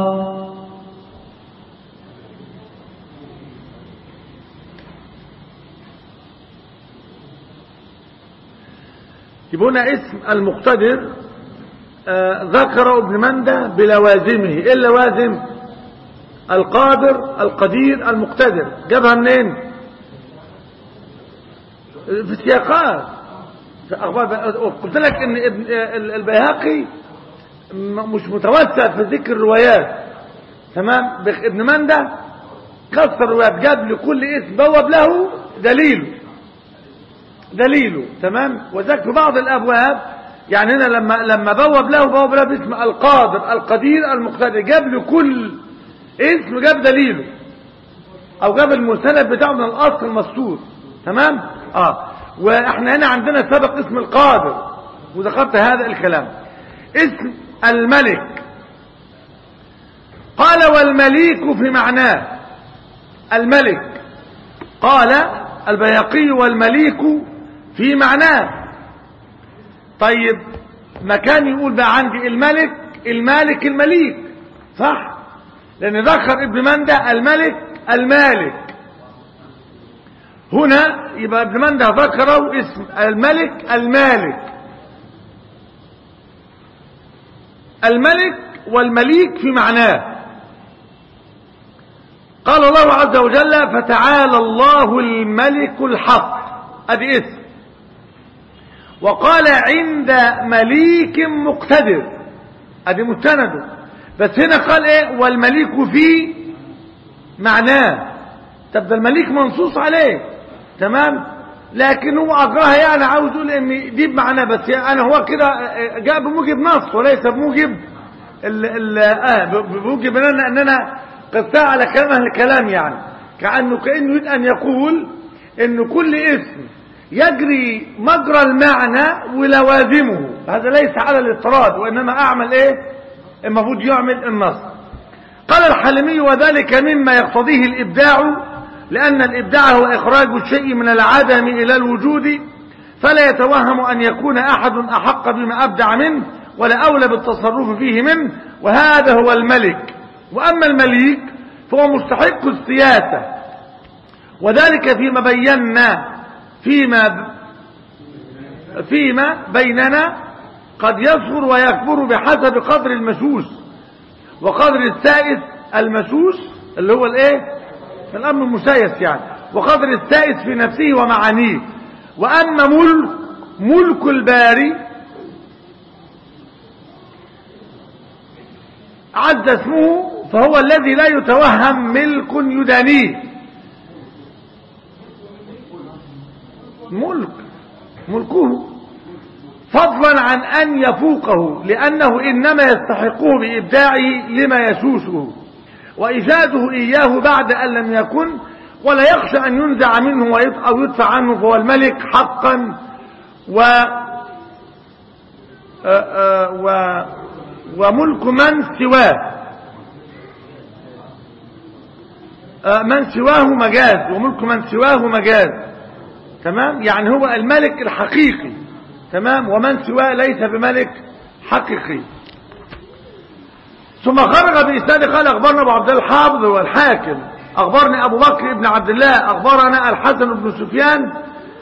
يبقى اسم المقتدر آه ذكر ابن مندى بلوازمه ايه اللوازم القادر القدير المقتدر جابها منين في السياقات في اخبار قلت لك ان ابن البيهقي م- مش متوسع في ذكر الروايات تمام بخ- ابن مندى كسر الروايات جاب لكل اسم بوب له دليله دليله تمام وذلك في بعض الابواب يعني هنا لما لما بوب له بوب له باسم القادر القدير المقتدر جاب لكل اسم جاب دليله او جاب المستند بتاعه من الاصل المسطور تمام اه واحنا هنا عندنا سبق اسم القادر وذكرت هذا الكلام اسم الملك قال والمليك في معناه الملك قال البياقي والمليك في معناه طيب مكان يقول بقى عندي الملك المالك المليك صح لان ذكر ابن مندى الملك المالك هنا يبقى ابن منده ذكره اسم الملك المالك الملك والمليك في معناه قال الله عز وجل فتعالى الله الملك الحق ادي اسم وقال عند مليك مقتدر ادي مستنده بس هنا قال ايه والمليك في معناه طب ده المليك منصوص عليه تمام لكن هو اجراها يعني عاوز يقول ان دي بمعنى بس يعني انا هو كده جاء بموجب نص وليس بموجب ال ال اه بموجب ان انا ان انا قصة على كلام اهل الكلام يعني كانه كانه يريد ان يقول ان كل اسم يجري مجرى المعنى ولوازمه هذا ليس على الاضطراد وانما اعمل ايه المفروض يعمل النص قال الحلمي وذلك مما يقتضيه الابداع لأن الإبداع هو إخراج الشيء من العدم إلى الوجود فلا يتوهم أن يكون أحد أحق بما أبدع منه ولا أولى بالتصرف فيه منه وهذا هو الملك وأما المليك فهو مستحق السياسة وذلك فيما بينا فيما فيما بيننا قد يصغر ويكبر بحسب قدر المسوس وقدر السائس المسوس اللي هو الايه الأمر المسايس يعني وقدر السائس في نفسه ومعانيه وأما ملك ملك الباري عز اسمه فهو الذي لا يتوهم ملك يدانيه ملك ملكه فضلا عن أن يفوقه لأنه إنما يستحقه بإبداعه لما يسوسه وإيجاده إياه بعد أن لم يكن ولا يخشى أن ينزع منه أو يدفع عنه فهو الملك حقا و و وملك من سواه من سواه مجاز وملك من سواه مجاز تمام يعني هو الملك الحقيقي تمام ومن سواه ليس بملك حقيقي ثم خرج بإسناد قال أخبرنا أبو عبد الله الحافظ والحاكم أخبرني أبو بكر بن عبد الله أخبرنا الحسن بن سفيان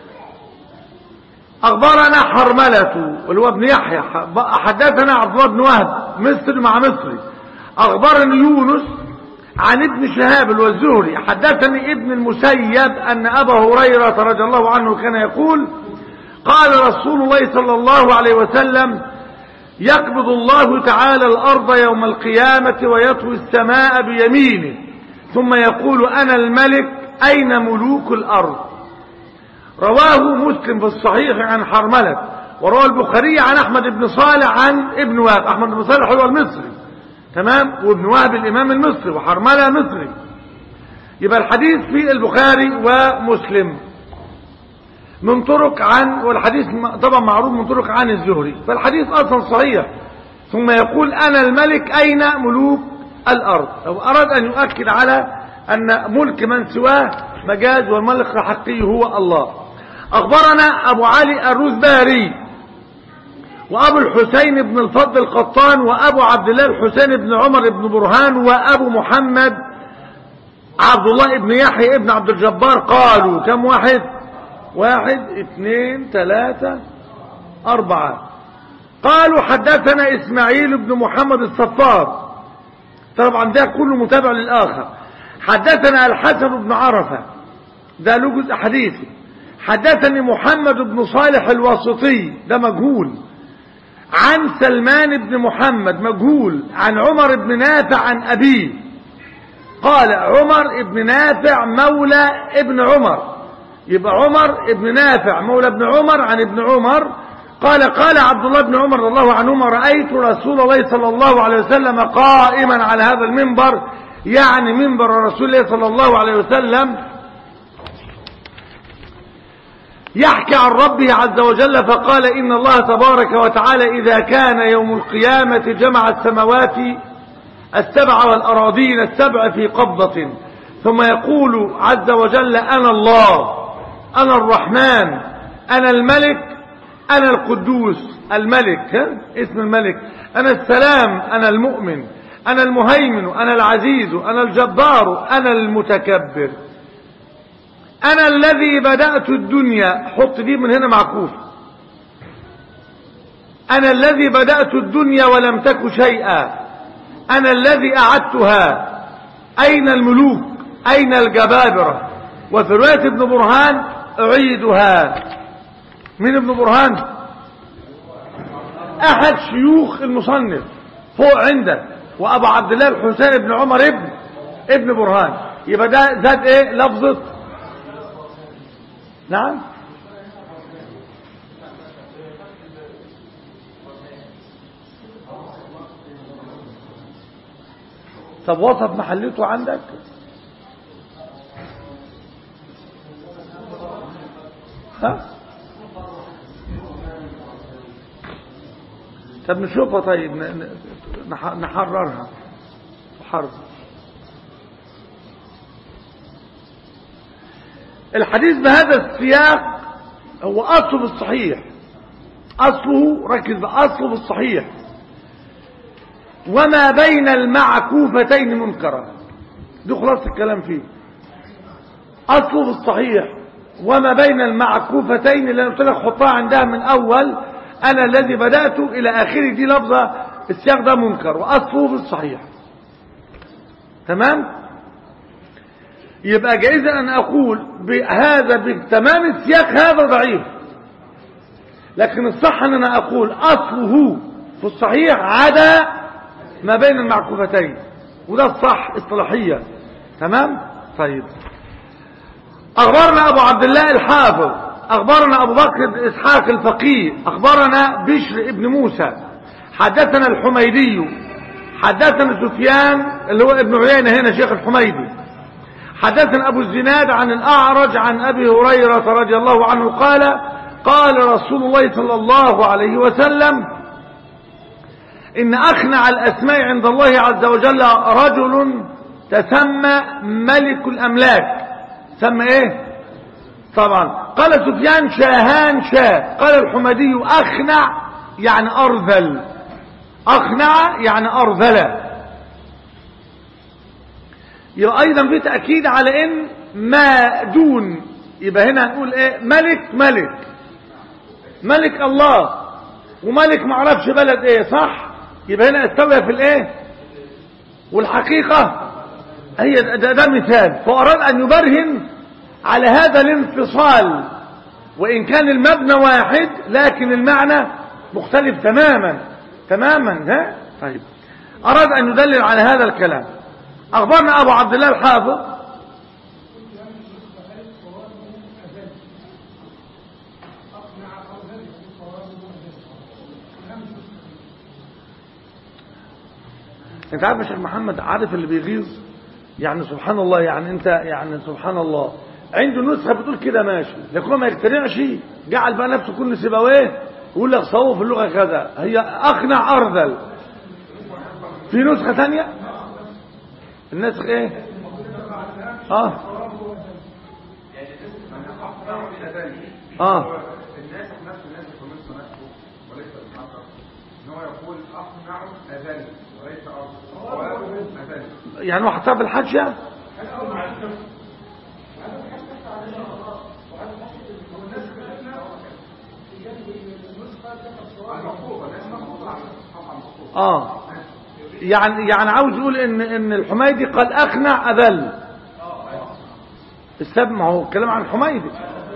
أخبرنا حرملة اللي هو ابن يحيى حدثنا عبد الله بن وهب مصري مع مصري أخبرني يونس عن ابن شهاب الوزهري حدثني ابن المسيب أن أبا هريرة رضي الله عنه كان يقول قال رسول الله صلى الله عليه وسلم يقبض الله تعالى الأرض يوم القيامة ويطوي السماء بيمينه ثم يقول أنا الملك أين ملوك الأرض رواه مسلم في الصحيح عن حرملة وروى البخاري عن أحمد بن صالح عن ابن وهب أحمد بن صالح هو المصري تمام وابن وهب الإمام المصري وحرملة مصري يبقى الحديث في البخاري ومسلم من طرق عن والحديث طبعا معروف من طرق عن الزهري فالحديث أصلا صحيح ثم يقول أنا الملك أين ملوك الأرض أو أراد أن يؤكد على أن ملك من سواه مجاز والملك الحقيقي هو الله أخبرنا أبو علي الرزباري وأبو الحسين بن الفضل القطان وأبو عبد الله الحسين بن عمر بن برهان وأبو محمد عبد الله بن يحيى بن عبد الجبار قالوا كم واحد واحد اثنين ثلاثة أربعة قالوا حدثنا إسماعيل بن محمد الصفار طبعا ده كله متابع للآخر حدثنا الحسن بن عرفة ده له جزء حديثي حدثني محمد بن صالح الواسطي ده مجهول عن سلمان بن محمد مجهول عن عمر بن نافع عن أبيه قال عمر بن نافع مولى ابن عمر يبقى عمر ابن نافع مولى ابن عمر عن ابن عمر قال قال عبد الله بن عمر رضي الله عنهما رأيت رسول الله صلى الله عليه وسلم قائما على هذا المنبر يعني منبر رسول الله صلى الله عليه وسلم يحكي عن ربه عز وجل فقال إن الله تبارك وتعالى إذا كان يوم القيامة جمع السماوات السبع والأراضين السبع في قبضة ثم يقول عز وجل أنا الله أنا الرحمن أنا الملك أنا القدوس الملك ها؟ اسم الملك أنا السلام أنا المؤمن أنا المهيمن أنا العزيز أنا الجبار أنا المتكبر انا الذي بدأت الدنيا حط دي من هنا معكوف انا الذي بدأت الدنيا ولم تك شيئا انا الذي اعدتها اين الملوك اين الجبابرة وفي رواية ابن برهان اعيدها من ابن برهان احد شيوخ المصنف فوق عندك وابو عبد الله الحسين بن عمر ابن ابن برهان يبقى ده زاد ايه لفظة نعم طب وصف محلته عندك ها طب نشوفها طيب ن- ن- نح- نحررها حرب الحديث بهذا السياق هو أصله في الصحيح أصله ركز بأصله في الصحيح وما بين المعكوفتين منكرا دي خلاص الكلام فيه أصله في الصحيح وما بين المعكوفتين اللي أنا قلت لك حطها عندها من أول أنا الذي بدأت إلى آخره دي لفظة السياق ده منكر وأصله في الصحيح تمام يبقى جائز أن أقول بهذا بتمام السياق هذا ضعيف لكن الصح أن أنا أقول أصله في الصحيح عدا ما بين المعكوفتين وده الصح اصطلاحيا تمام طيب أخبرنا أبو عبد الله الحافظ أخبرنا أبو بكر إسحاق الفقيه أخبرنا بشر ابن موسى حدثنا الحميدي حدثنا سفيان اللي هو ابن عيينة هنا شيخ الحميدي حدثنا أبو الزناد عن الأعرج عن أبي هريرة رضي الله عنه قال قال رسول الله صلى الله عليه وسلم إن أخنع الأسماء عند الله عز وجل رجل تسمى ملك الأملاك سمى إيه طبعا قال سفيان شاهان شاه قال الحمدي أخنع يعني أرذل أخنع يعني أرذل يبقى أيضا في تأكيد على إن ما دون يبقى هنا هنقول إيه ملك ملك ملك الله وملك معرفش بلد إيه صح يبقى هنا استوى في الإيه والحقيقة هي ده, ده مثال فأراد أن يبرهن على هذا الانفصال وإن كان المبنى واحد لكن المعنى مختلف تماما تماما ها طيب أراد أن يدلل على هذا الكلام أخبرنا أبو عبد الله الحافظ انت عارف يا شيخ محمد عارف اللي بيغيظ يعني سبحان الله يعني انت يعني سبحان الله عنده نسخه بتقول كده ماشي لكن هو ما يقتنعش جعل بقى نفسه كل سيبويه يقول لك صوف في اللغه كذا هي اقنع ارذل في نسخه ثانيه النسخ ايه اه اه الناس نفس الناس يقولون نفسه وليس المحقق ان هو يقول اقنع اذل وليس ارض صوابه اذل يعني واحد صاحب الحج يعني اه يعني يعني عاوز يقول ان ان الحميدي قال اقنع اذل السبب ما هو الكلام عن الحميدي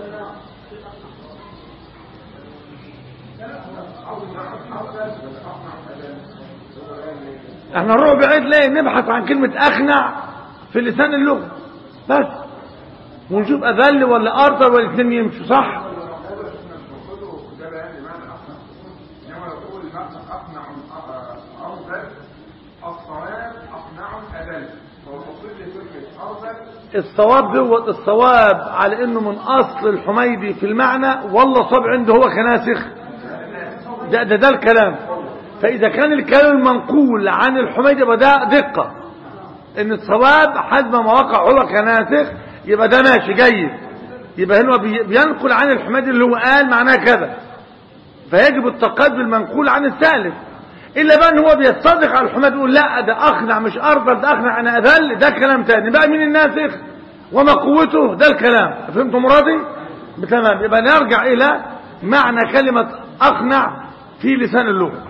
احنا نروح بعيد ليه نبحث عن كلمة اقنع في لسان اللغة بس ونشوف اذل ولا ارثر ولا الاثنين يمشوا صح ده بيان لمعنى اقنع انما يقول معنى اقنع ارذل الصواب اقنع اذل والمقصود لكلمه ارذل الصواب هو الصواب على انه من اصل الحميدي في المعنى والله صاب عنده هو كناسخ ده ده, ده الكلام فاذا كان الكلام المنقول عن الحميدي يبقى ده دقه ان الصواب حسب ما وقع هو كناسخ يبقى ده ماشي جيد يبقى هنا بي- بينقل عن الحميدي اللي هو قال معناه كذا فيجب التقاد بالمنقول عن السالف الا بقى ان هو بيصدق على الحماد يقول لا ده اقنع مش ارضى ده اقنع انا اذل ده كلام تاني بقى مين الناسخ وما قوته ده الكلام فهمتوا مرادي تمام يبقى نرجع الى معنى كلمة اقنع في لسان اللغة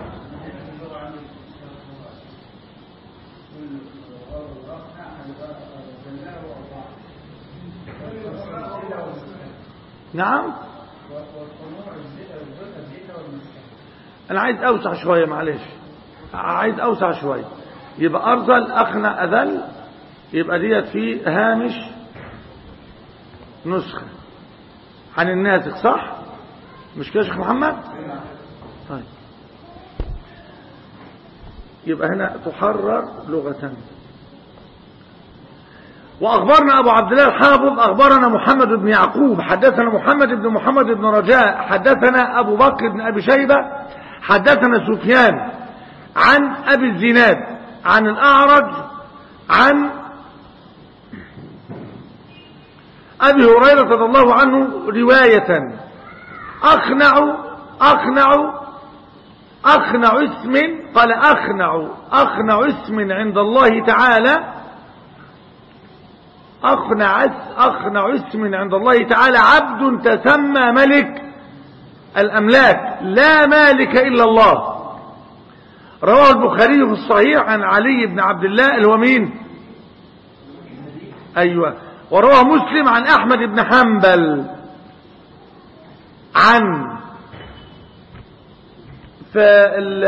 نعم انا عايز اوسع شوية معلش عايز اوسع شوية يبقى ارذل اقنع اذل يبقى ديت في هامش نسخة عن الناسخ صح مش كده يا شيخ محمد طيب يبقى هنا تحرر لغة وأخبرنا أبو عبد الله الحافظ أخبرنا محمد بن يعقوب حدثنا محمد بن محمد بن رجاء حدثنا أبو بكر بن أبي شيبة حدثنا سفيان عن أبي الزناد عن الأعرج عن أبي هريرة رضي الله عنه رواية أخنع أخنع أخنع اسم قال أخنع أخنع اسم عند الله تعالى أخنع أخنع اسم عند الله تعالى عبد تسمى ملك الأملاك لا مالك إلا الله رواه البخاري في الصحيح عن علي بن عبد الله اللي هو مين أيوة ورواه مسلم عن أحمد بن حنبل عن فال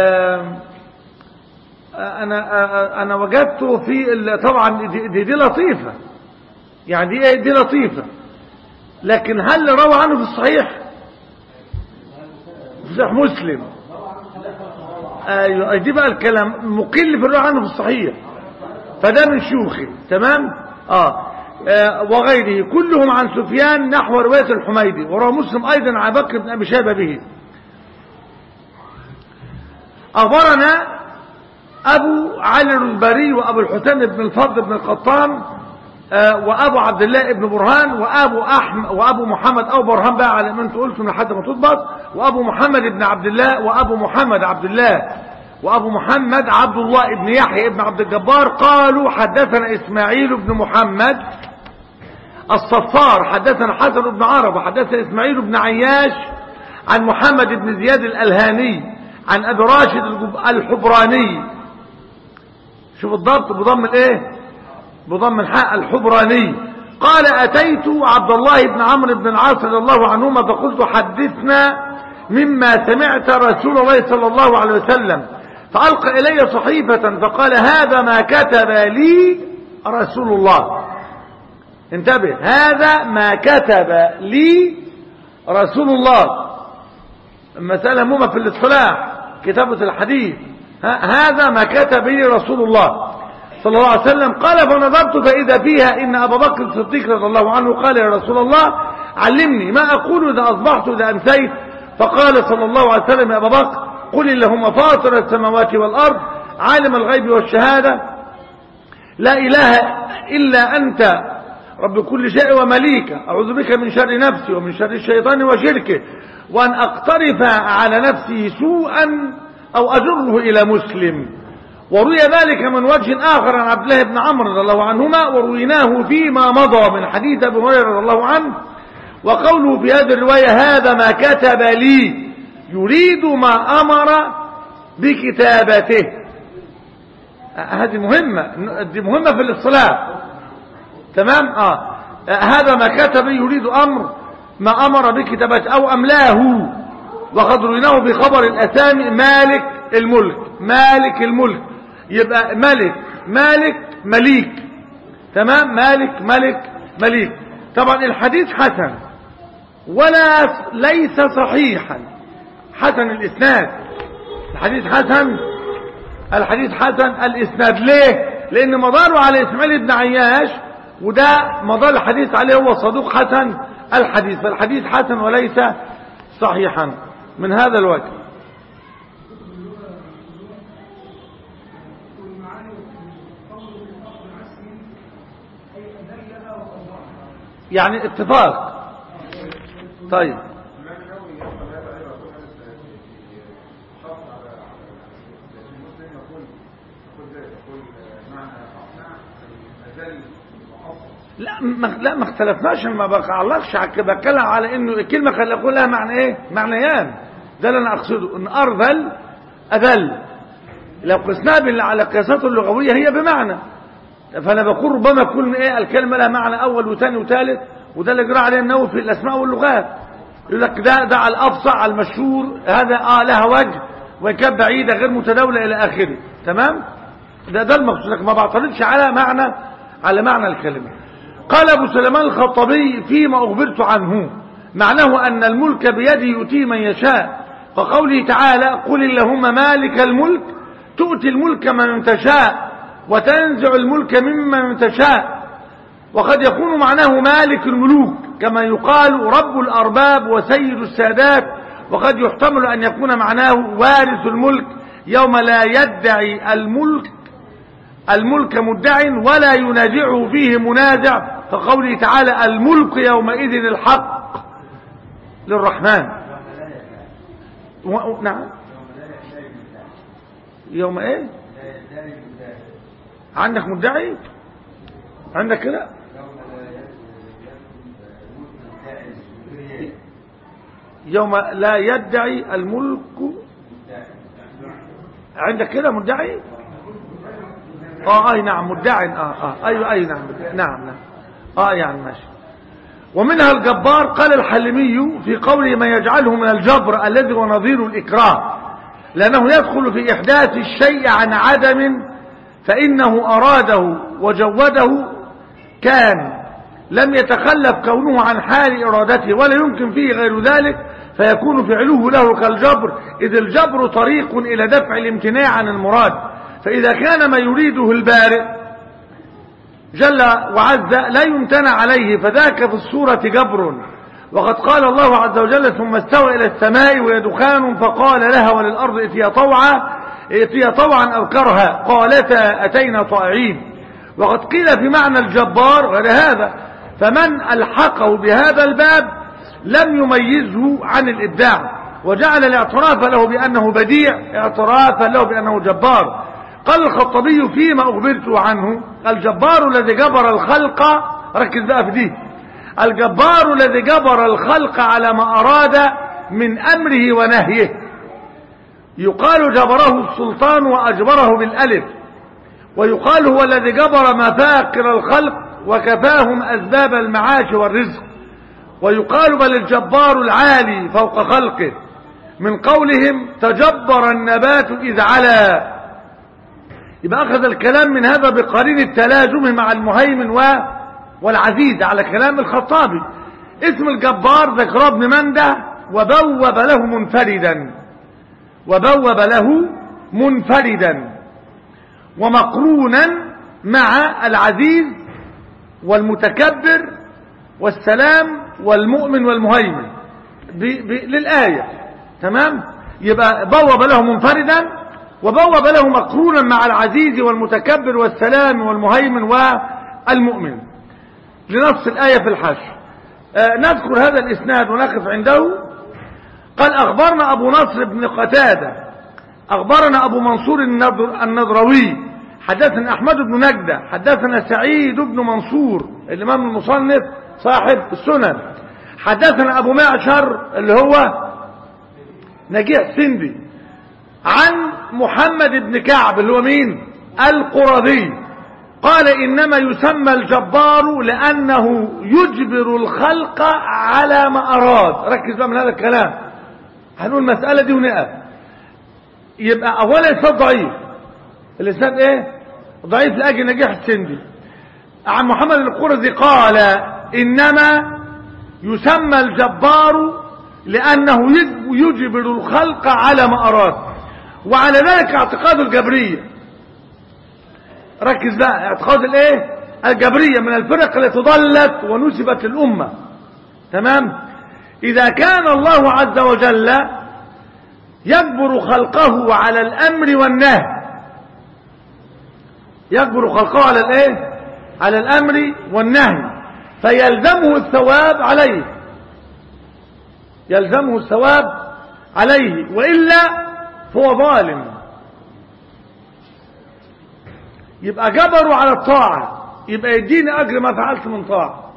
انا انا وجدته في ال- طبعا دي, دي, دي لطيفه يعني دي إيه؟ دي لطيفه لكن هل روى عنه في الصحيح في صحيح مسلم ايوه دي بقى الكلام مقل في الروى عنه في الصحيح فده من شيوخه تمام اه آه، وغيره كلهم عن سفيان نحو رواية الحميدي وروى مسلم أيضا عن بكر بن أبي شيبة به أخبرنا أبو علي البري وأبو الحسين بن الفضل بن القطان آه، وأبو عبد الله بن برهان وأبو أحمد وأبو محمد أو برهان بقى على ما أنتوا قلتم لحد ما تضبط وأبو محمد بن عبد الله وأبو محمد عبد الله وأبو محمد عبد الله بن يحيى بن عبد الجبار قالوا حدثنا إسماعيل بن محمد الصفار حدثنا حسن بن عرب وحدثنا إسماعيل بن عياش عن محمد بن زياد الألهاني عن أبي راشد الجب- الحبراني شوف الضبط بضم الايه بضم الحاء الحبراني قال أتيت عبد الله بن عمرو بن العاص رضي الله عنهما فقلت حدثنا مما سمعت رسول الله صلى الله عليه وسلم فألقى إلي صحيفة فقال هذا ما كتب لي رسول الله انتبه هذا ما كتب لي رسول الله المسألة مهمة في الاصطلاح كتابة الحديث ها- هذا ما كتب لي رسول الله صلى الله عليه وسلم قال فنظرت فإذا فيها إن أبا بكر الصديق رضي الله عنه قال يا رسول الله علمني ما أقول إذا أصبحت إذا أمسيت فقال صلى الله عليه وسلم يا أبا بكر قل اللهم فاطر السماوات والأرض عالم الغيب والشهادة لا إله إلا أنت رب كل شيء ومليكه أعوذ بك من شر نفسي ومن شر الشيطان وشركه وأن أقترف على نفسي سوءا أو أجره إلى مسلم وروي ذلك من وجه آخر عن عبد الله بن عمرو رضي الله عنهما ورويناه فيما مضى من حديث أبي هريرة رضي الله عنه وقوله في هذه الرواية هذا ما كتب لي يريد ما أمر بكتابته هذه مهمة دي مهمة في الاصطلاح تمام آه هذا ما كتب يريد أمر ما أمر بكتابته أو أملاه وقد رويناه بخبر الأسامي مالك الملك مالك الملك يبقى ملك مالك مليك تمام مالك ملك مليك طبعا الحديث حسن ولا ليس صحيحا حسن الإسناد الحديث حسن الحديث حسن الإسناد ليه لأن مداره على إسماعيل بن عياش وده مدار الحديث عليه هو صدوق حسن الحديث فالحديث حسن وليس صحيحا من هذا الوجه يعني اتفاق طيب الإمام النووي يقول هذا أيضا يقول هذا في شرط على على المسلم يقول يقول ذلك يقول معنى أقنع أذل وحصر لا ما لا ما اختلفناش أنا ما بعلقش على كده، بتكلم على انه الكلمه خلي يكون لها معنى ايه معنيان ده اللي انا اقصده ان ارذل اذل لو قسناها بال- على القياسات اللغويه هي بمعنى فانا بقول ربما يكون ايه الكلمه لها معنى اول وثاني وثالث وده اللي جرى عليه النووي في الاسماء واللغات يقول لك ده ده على الافصح على المشهور هذا اه لها وجه وان كانت بعيده غير متداوله الى اخره تمام ده ده المقصود لكن ما بعترضش على معنى على معنى الكلمه قال ابو سليمان الخطابي فيما اخبرت عنه معناه ان الملك بيده يؤتيه من يشاء وقوله تعالى قل اللهم مالك الملك تؤتي الملك من تشاء وتنزع الملك ممن تشاء وقد يكون معناه مالك الملوك كما يقال رب الأرباب وسيد السادات وقد يحتمل أن يكون معناه وارث الملك يوم لا يدعي الملك الملك مدع ولا ينازعه فيه منازع كقوله تعالى الملك يومئذ الحق للرحمن و... نعم يوم ايه عندك مدعي عندك كده يوم لا يدعي الملك عندك كده مدعي اه اي نعم مدعي اه اه ايوه اي نعم نعم نعم اه يعني ماشي ومنها الجبار قال الحلمي في قوله ما يجعله من الجبر الذي هو نظير الإكراه لأنه يدخل في إحداث الشيء عن عدم فإنه أراده وجوده كان لم يتخلف كونه عن حال إرادته ولا يمكن فيه غير ذلك فيكون فعله له كالجبر إذ الجبر طريق إلى دفع الامتناع عن المراد فإذا كان ما يريده البارئ جل وعز لا يمتنع عليه فذاك في الصورة جبر وقد قال الله عز وجل ثم استوى إلى السماء وهي دخان فقال لها وللأرض ائتيا طوعا ائتيا طوعا أو كرها قالتا أتينا طائعين وقد قيل في معنى الجبار غير هذا فمن ألحقه بهذا الباب لم يميزه عن الإبداع وجعل الاعتراف له بأنه بديع اعترافا له بأنه جبار قال الخطبي فيما أخبرت عنه الجبار الذي جبر الخلق ركز بقى في دي الجبار الذي جبر الخلق على ما أراد من أمره ونهيه يقال جبره السلطان وأجبره بالألف ويقال هو الذي جبر مفاقر الخلق وكفاهم أسباب المعاش والرزق ويقال بل الجبار العالي فوق خلقه من قولهم تجبر النبات إذ علا يبقى أخذ الكلام من هذا بقرين التلازم مع المهيمن و... والعزيز على كلام الخطابي اسم الجبار ذكر ابن منده وبوب له منفردا وبوب له منفردا ومقرونا مع العزيز والمتكبر والسلام والمؤمن والمهيمن ب... ب... للآية تمام يبقى بوب له منفردا وبوب له مقرونا مع العزيز والمتكبر والسلام والمهيمن والمؤمن لنص الآية في الحشر آه نذكر هذا الإسناد ونقف عنده قال أخبرنا أبو نصر بن قتادة أخبرنا أبو منصور النضر النضروي حدثنا أحمد بن نجدة حدثنا سعيد بن منصور الإمام المصنف صاحب السنن حدثنا أبو معشر اللي هو نجيح سندي عن محمد بن كعب اللي هو مين القرظي قال إنما يسمى الجبار لأنه يجبر الخلق على ما أراد ركز بقى من هذا الكلام هنقول المسألة دي ونقف يبقى أولا إسناد ضعيف الإسناد إيه ضعيف لأجل نجيح السندي عن محمد القرظي قال إنما يسمى الجبار لأنه يجبر الخلق على ما أراد وعلى ذلك اعتقاد الجبرية ركز بقى اعتقاد الايه الجبرية من الفرق التي ضلت ونسبت للأمة تمام إذا كان الله عز وجل يجبر خلقه على الأمر والنهي يجبر خلقه على الايه على الأمر والنهي فيلزمه الثواب عليه يلزمه الثواب عليه وإلا فهو ظالم يبقى جبروا على الطاعة يبقى يديني أجر ما فعلت من طاعة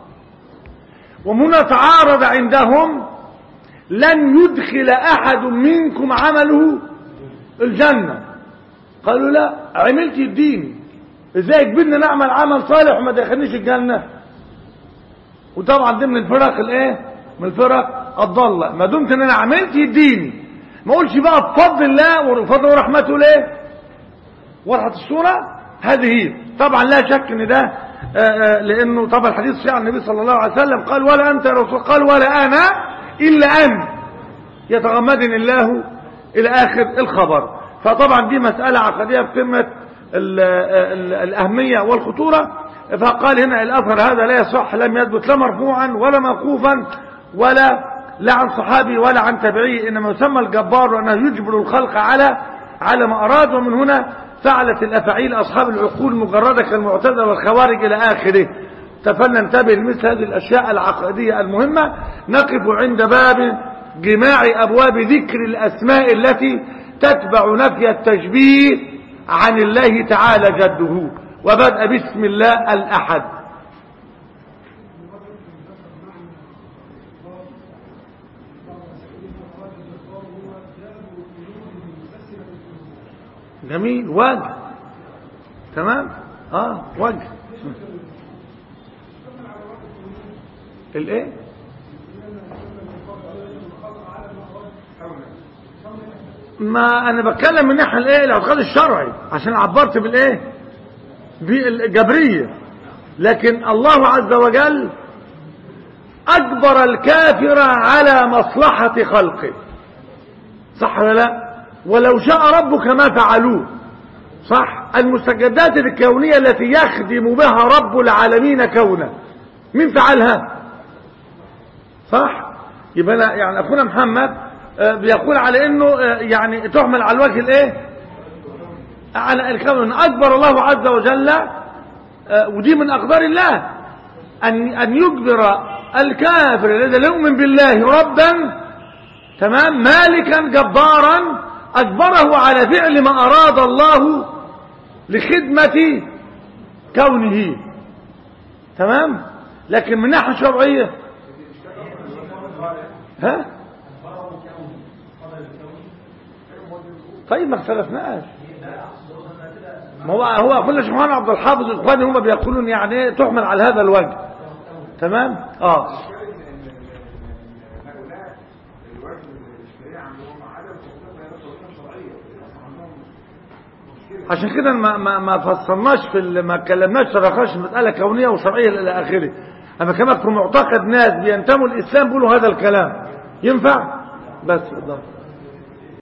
وهنا تعارض عندهم لن يدخل أحد منكم عمله الجنة قالوا لا عملت الدين ازاي يجبرنا نعمل عمل صالح وما دخلنيش الجنة وطبعا ضمن الفرق الايه من الفرق الضالة ما دمت ان انا عملت الدين ما اقولش بقى بفضل الله وفضل ورحمته ليه ورحة الصورة هذه هي طبعا لا شك ان ده آه، آه، لانه طبعا الحديث الصحيح عن النبي صلى الله عليه وسلم قال ولا انت يا رسول قال ولا انا الا ان يتغمدني الله الى اخر الخبر فطبعا دي مسألة عقدية في قمة ال- ال- الأهمية والخطورة فقال هنا الأثر هذا لا يصح لم يثبت لا مرفوعا ولا موقوفا ولا لا عن صحابي ولا عن تابعي إنما يسمى الجبار وأنه يجبر الخلق على على ما أراد ومن هنا فعلت الأفاعيل أصحاب العقول مجردة كالمعتزلة والخوارج إلى آخره فلننتبه لمثل هذه الأشياء العقدية المهمة نقف عند باب جماع أبواب ذكر الأسماء التي تتبع نفي التشبيه عن الله تعالى جده وبدأ بسم الله الأحد جميل وجه تمام اه وجه الايه ما انا بتكلم من ناحيه الايه الاعتقاد الشرعي عشان عبرت بالايه بالجبريه لكن الله عز وجل اجبر الكافر على مصلحه خلقه صح ولا لا ولو شاء ربك ما فعلوه صح المستجدات الكونيه التي يخدم بها رب العالمين كونه مين فعلها صح يبقى أنا يعني اخونا محمد آه، بيقول على انه آه، يعني تحمل على الوجه الايه على الكون ان اجبر الله عز وجل آه، ودي من اقدار الله ان ان يجبر الكافر الذي لا يؤمن بالله ربا تمام مالكا جبارا اجبره على فعل ما اراد الله لخدمه كونه تمام لكن من ناحيه شرعيه ها طيب ما اختلفناش ما هو هو كل سبحان عبد الحافظ اخواني هم بيقولون يعني ايه تحمل على هذا الوجه تمام اه هؤلاء الوجه الشريعة عندهم عدم توفيق بيانات توفيق شرعية عندهم مشكلة عشان كده ما ما ما فصلناش في ال- ما اتكلمناش تناقش مساله كونيه وشرعيه الى اخره اما كمان في معتقد ناس بينتموا الاسلام بيقولوا هذا الكلام ينفع بس بالضبط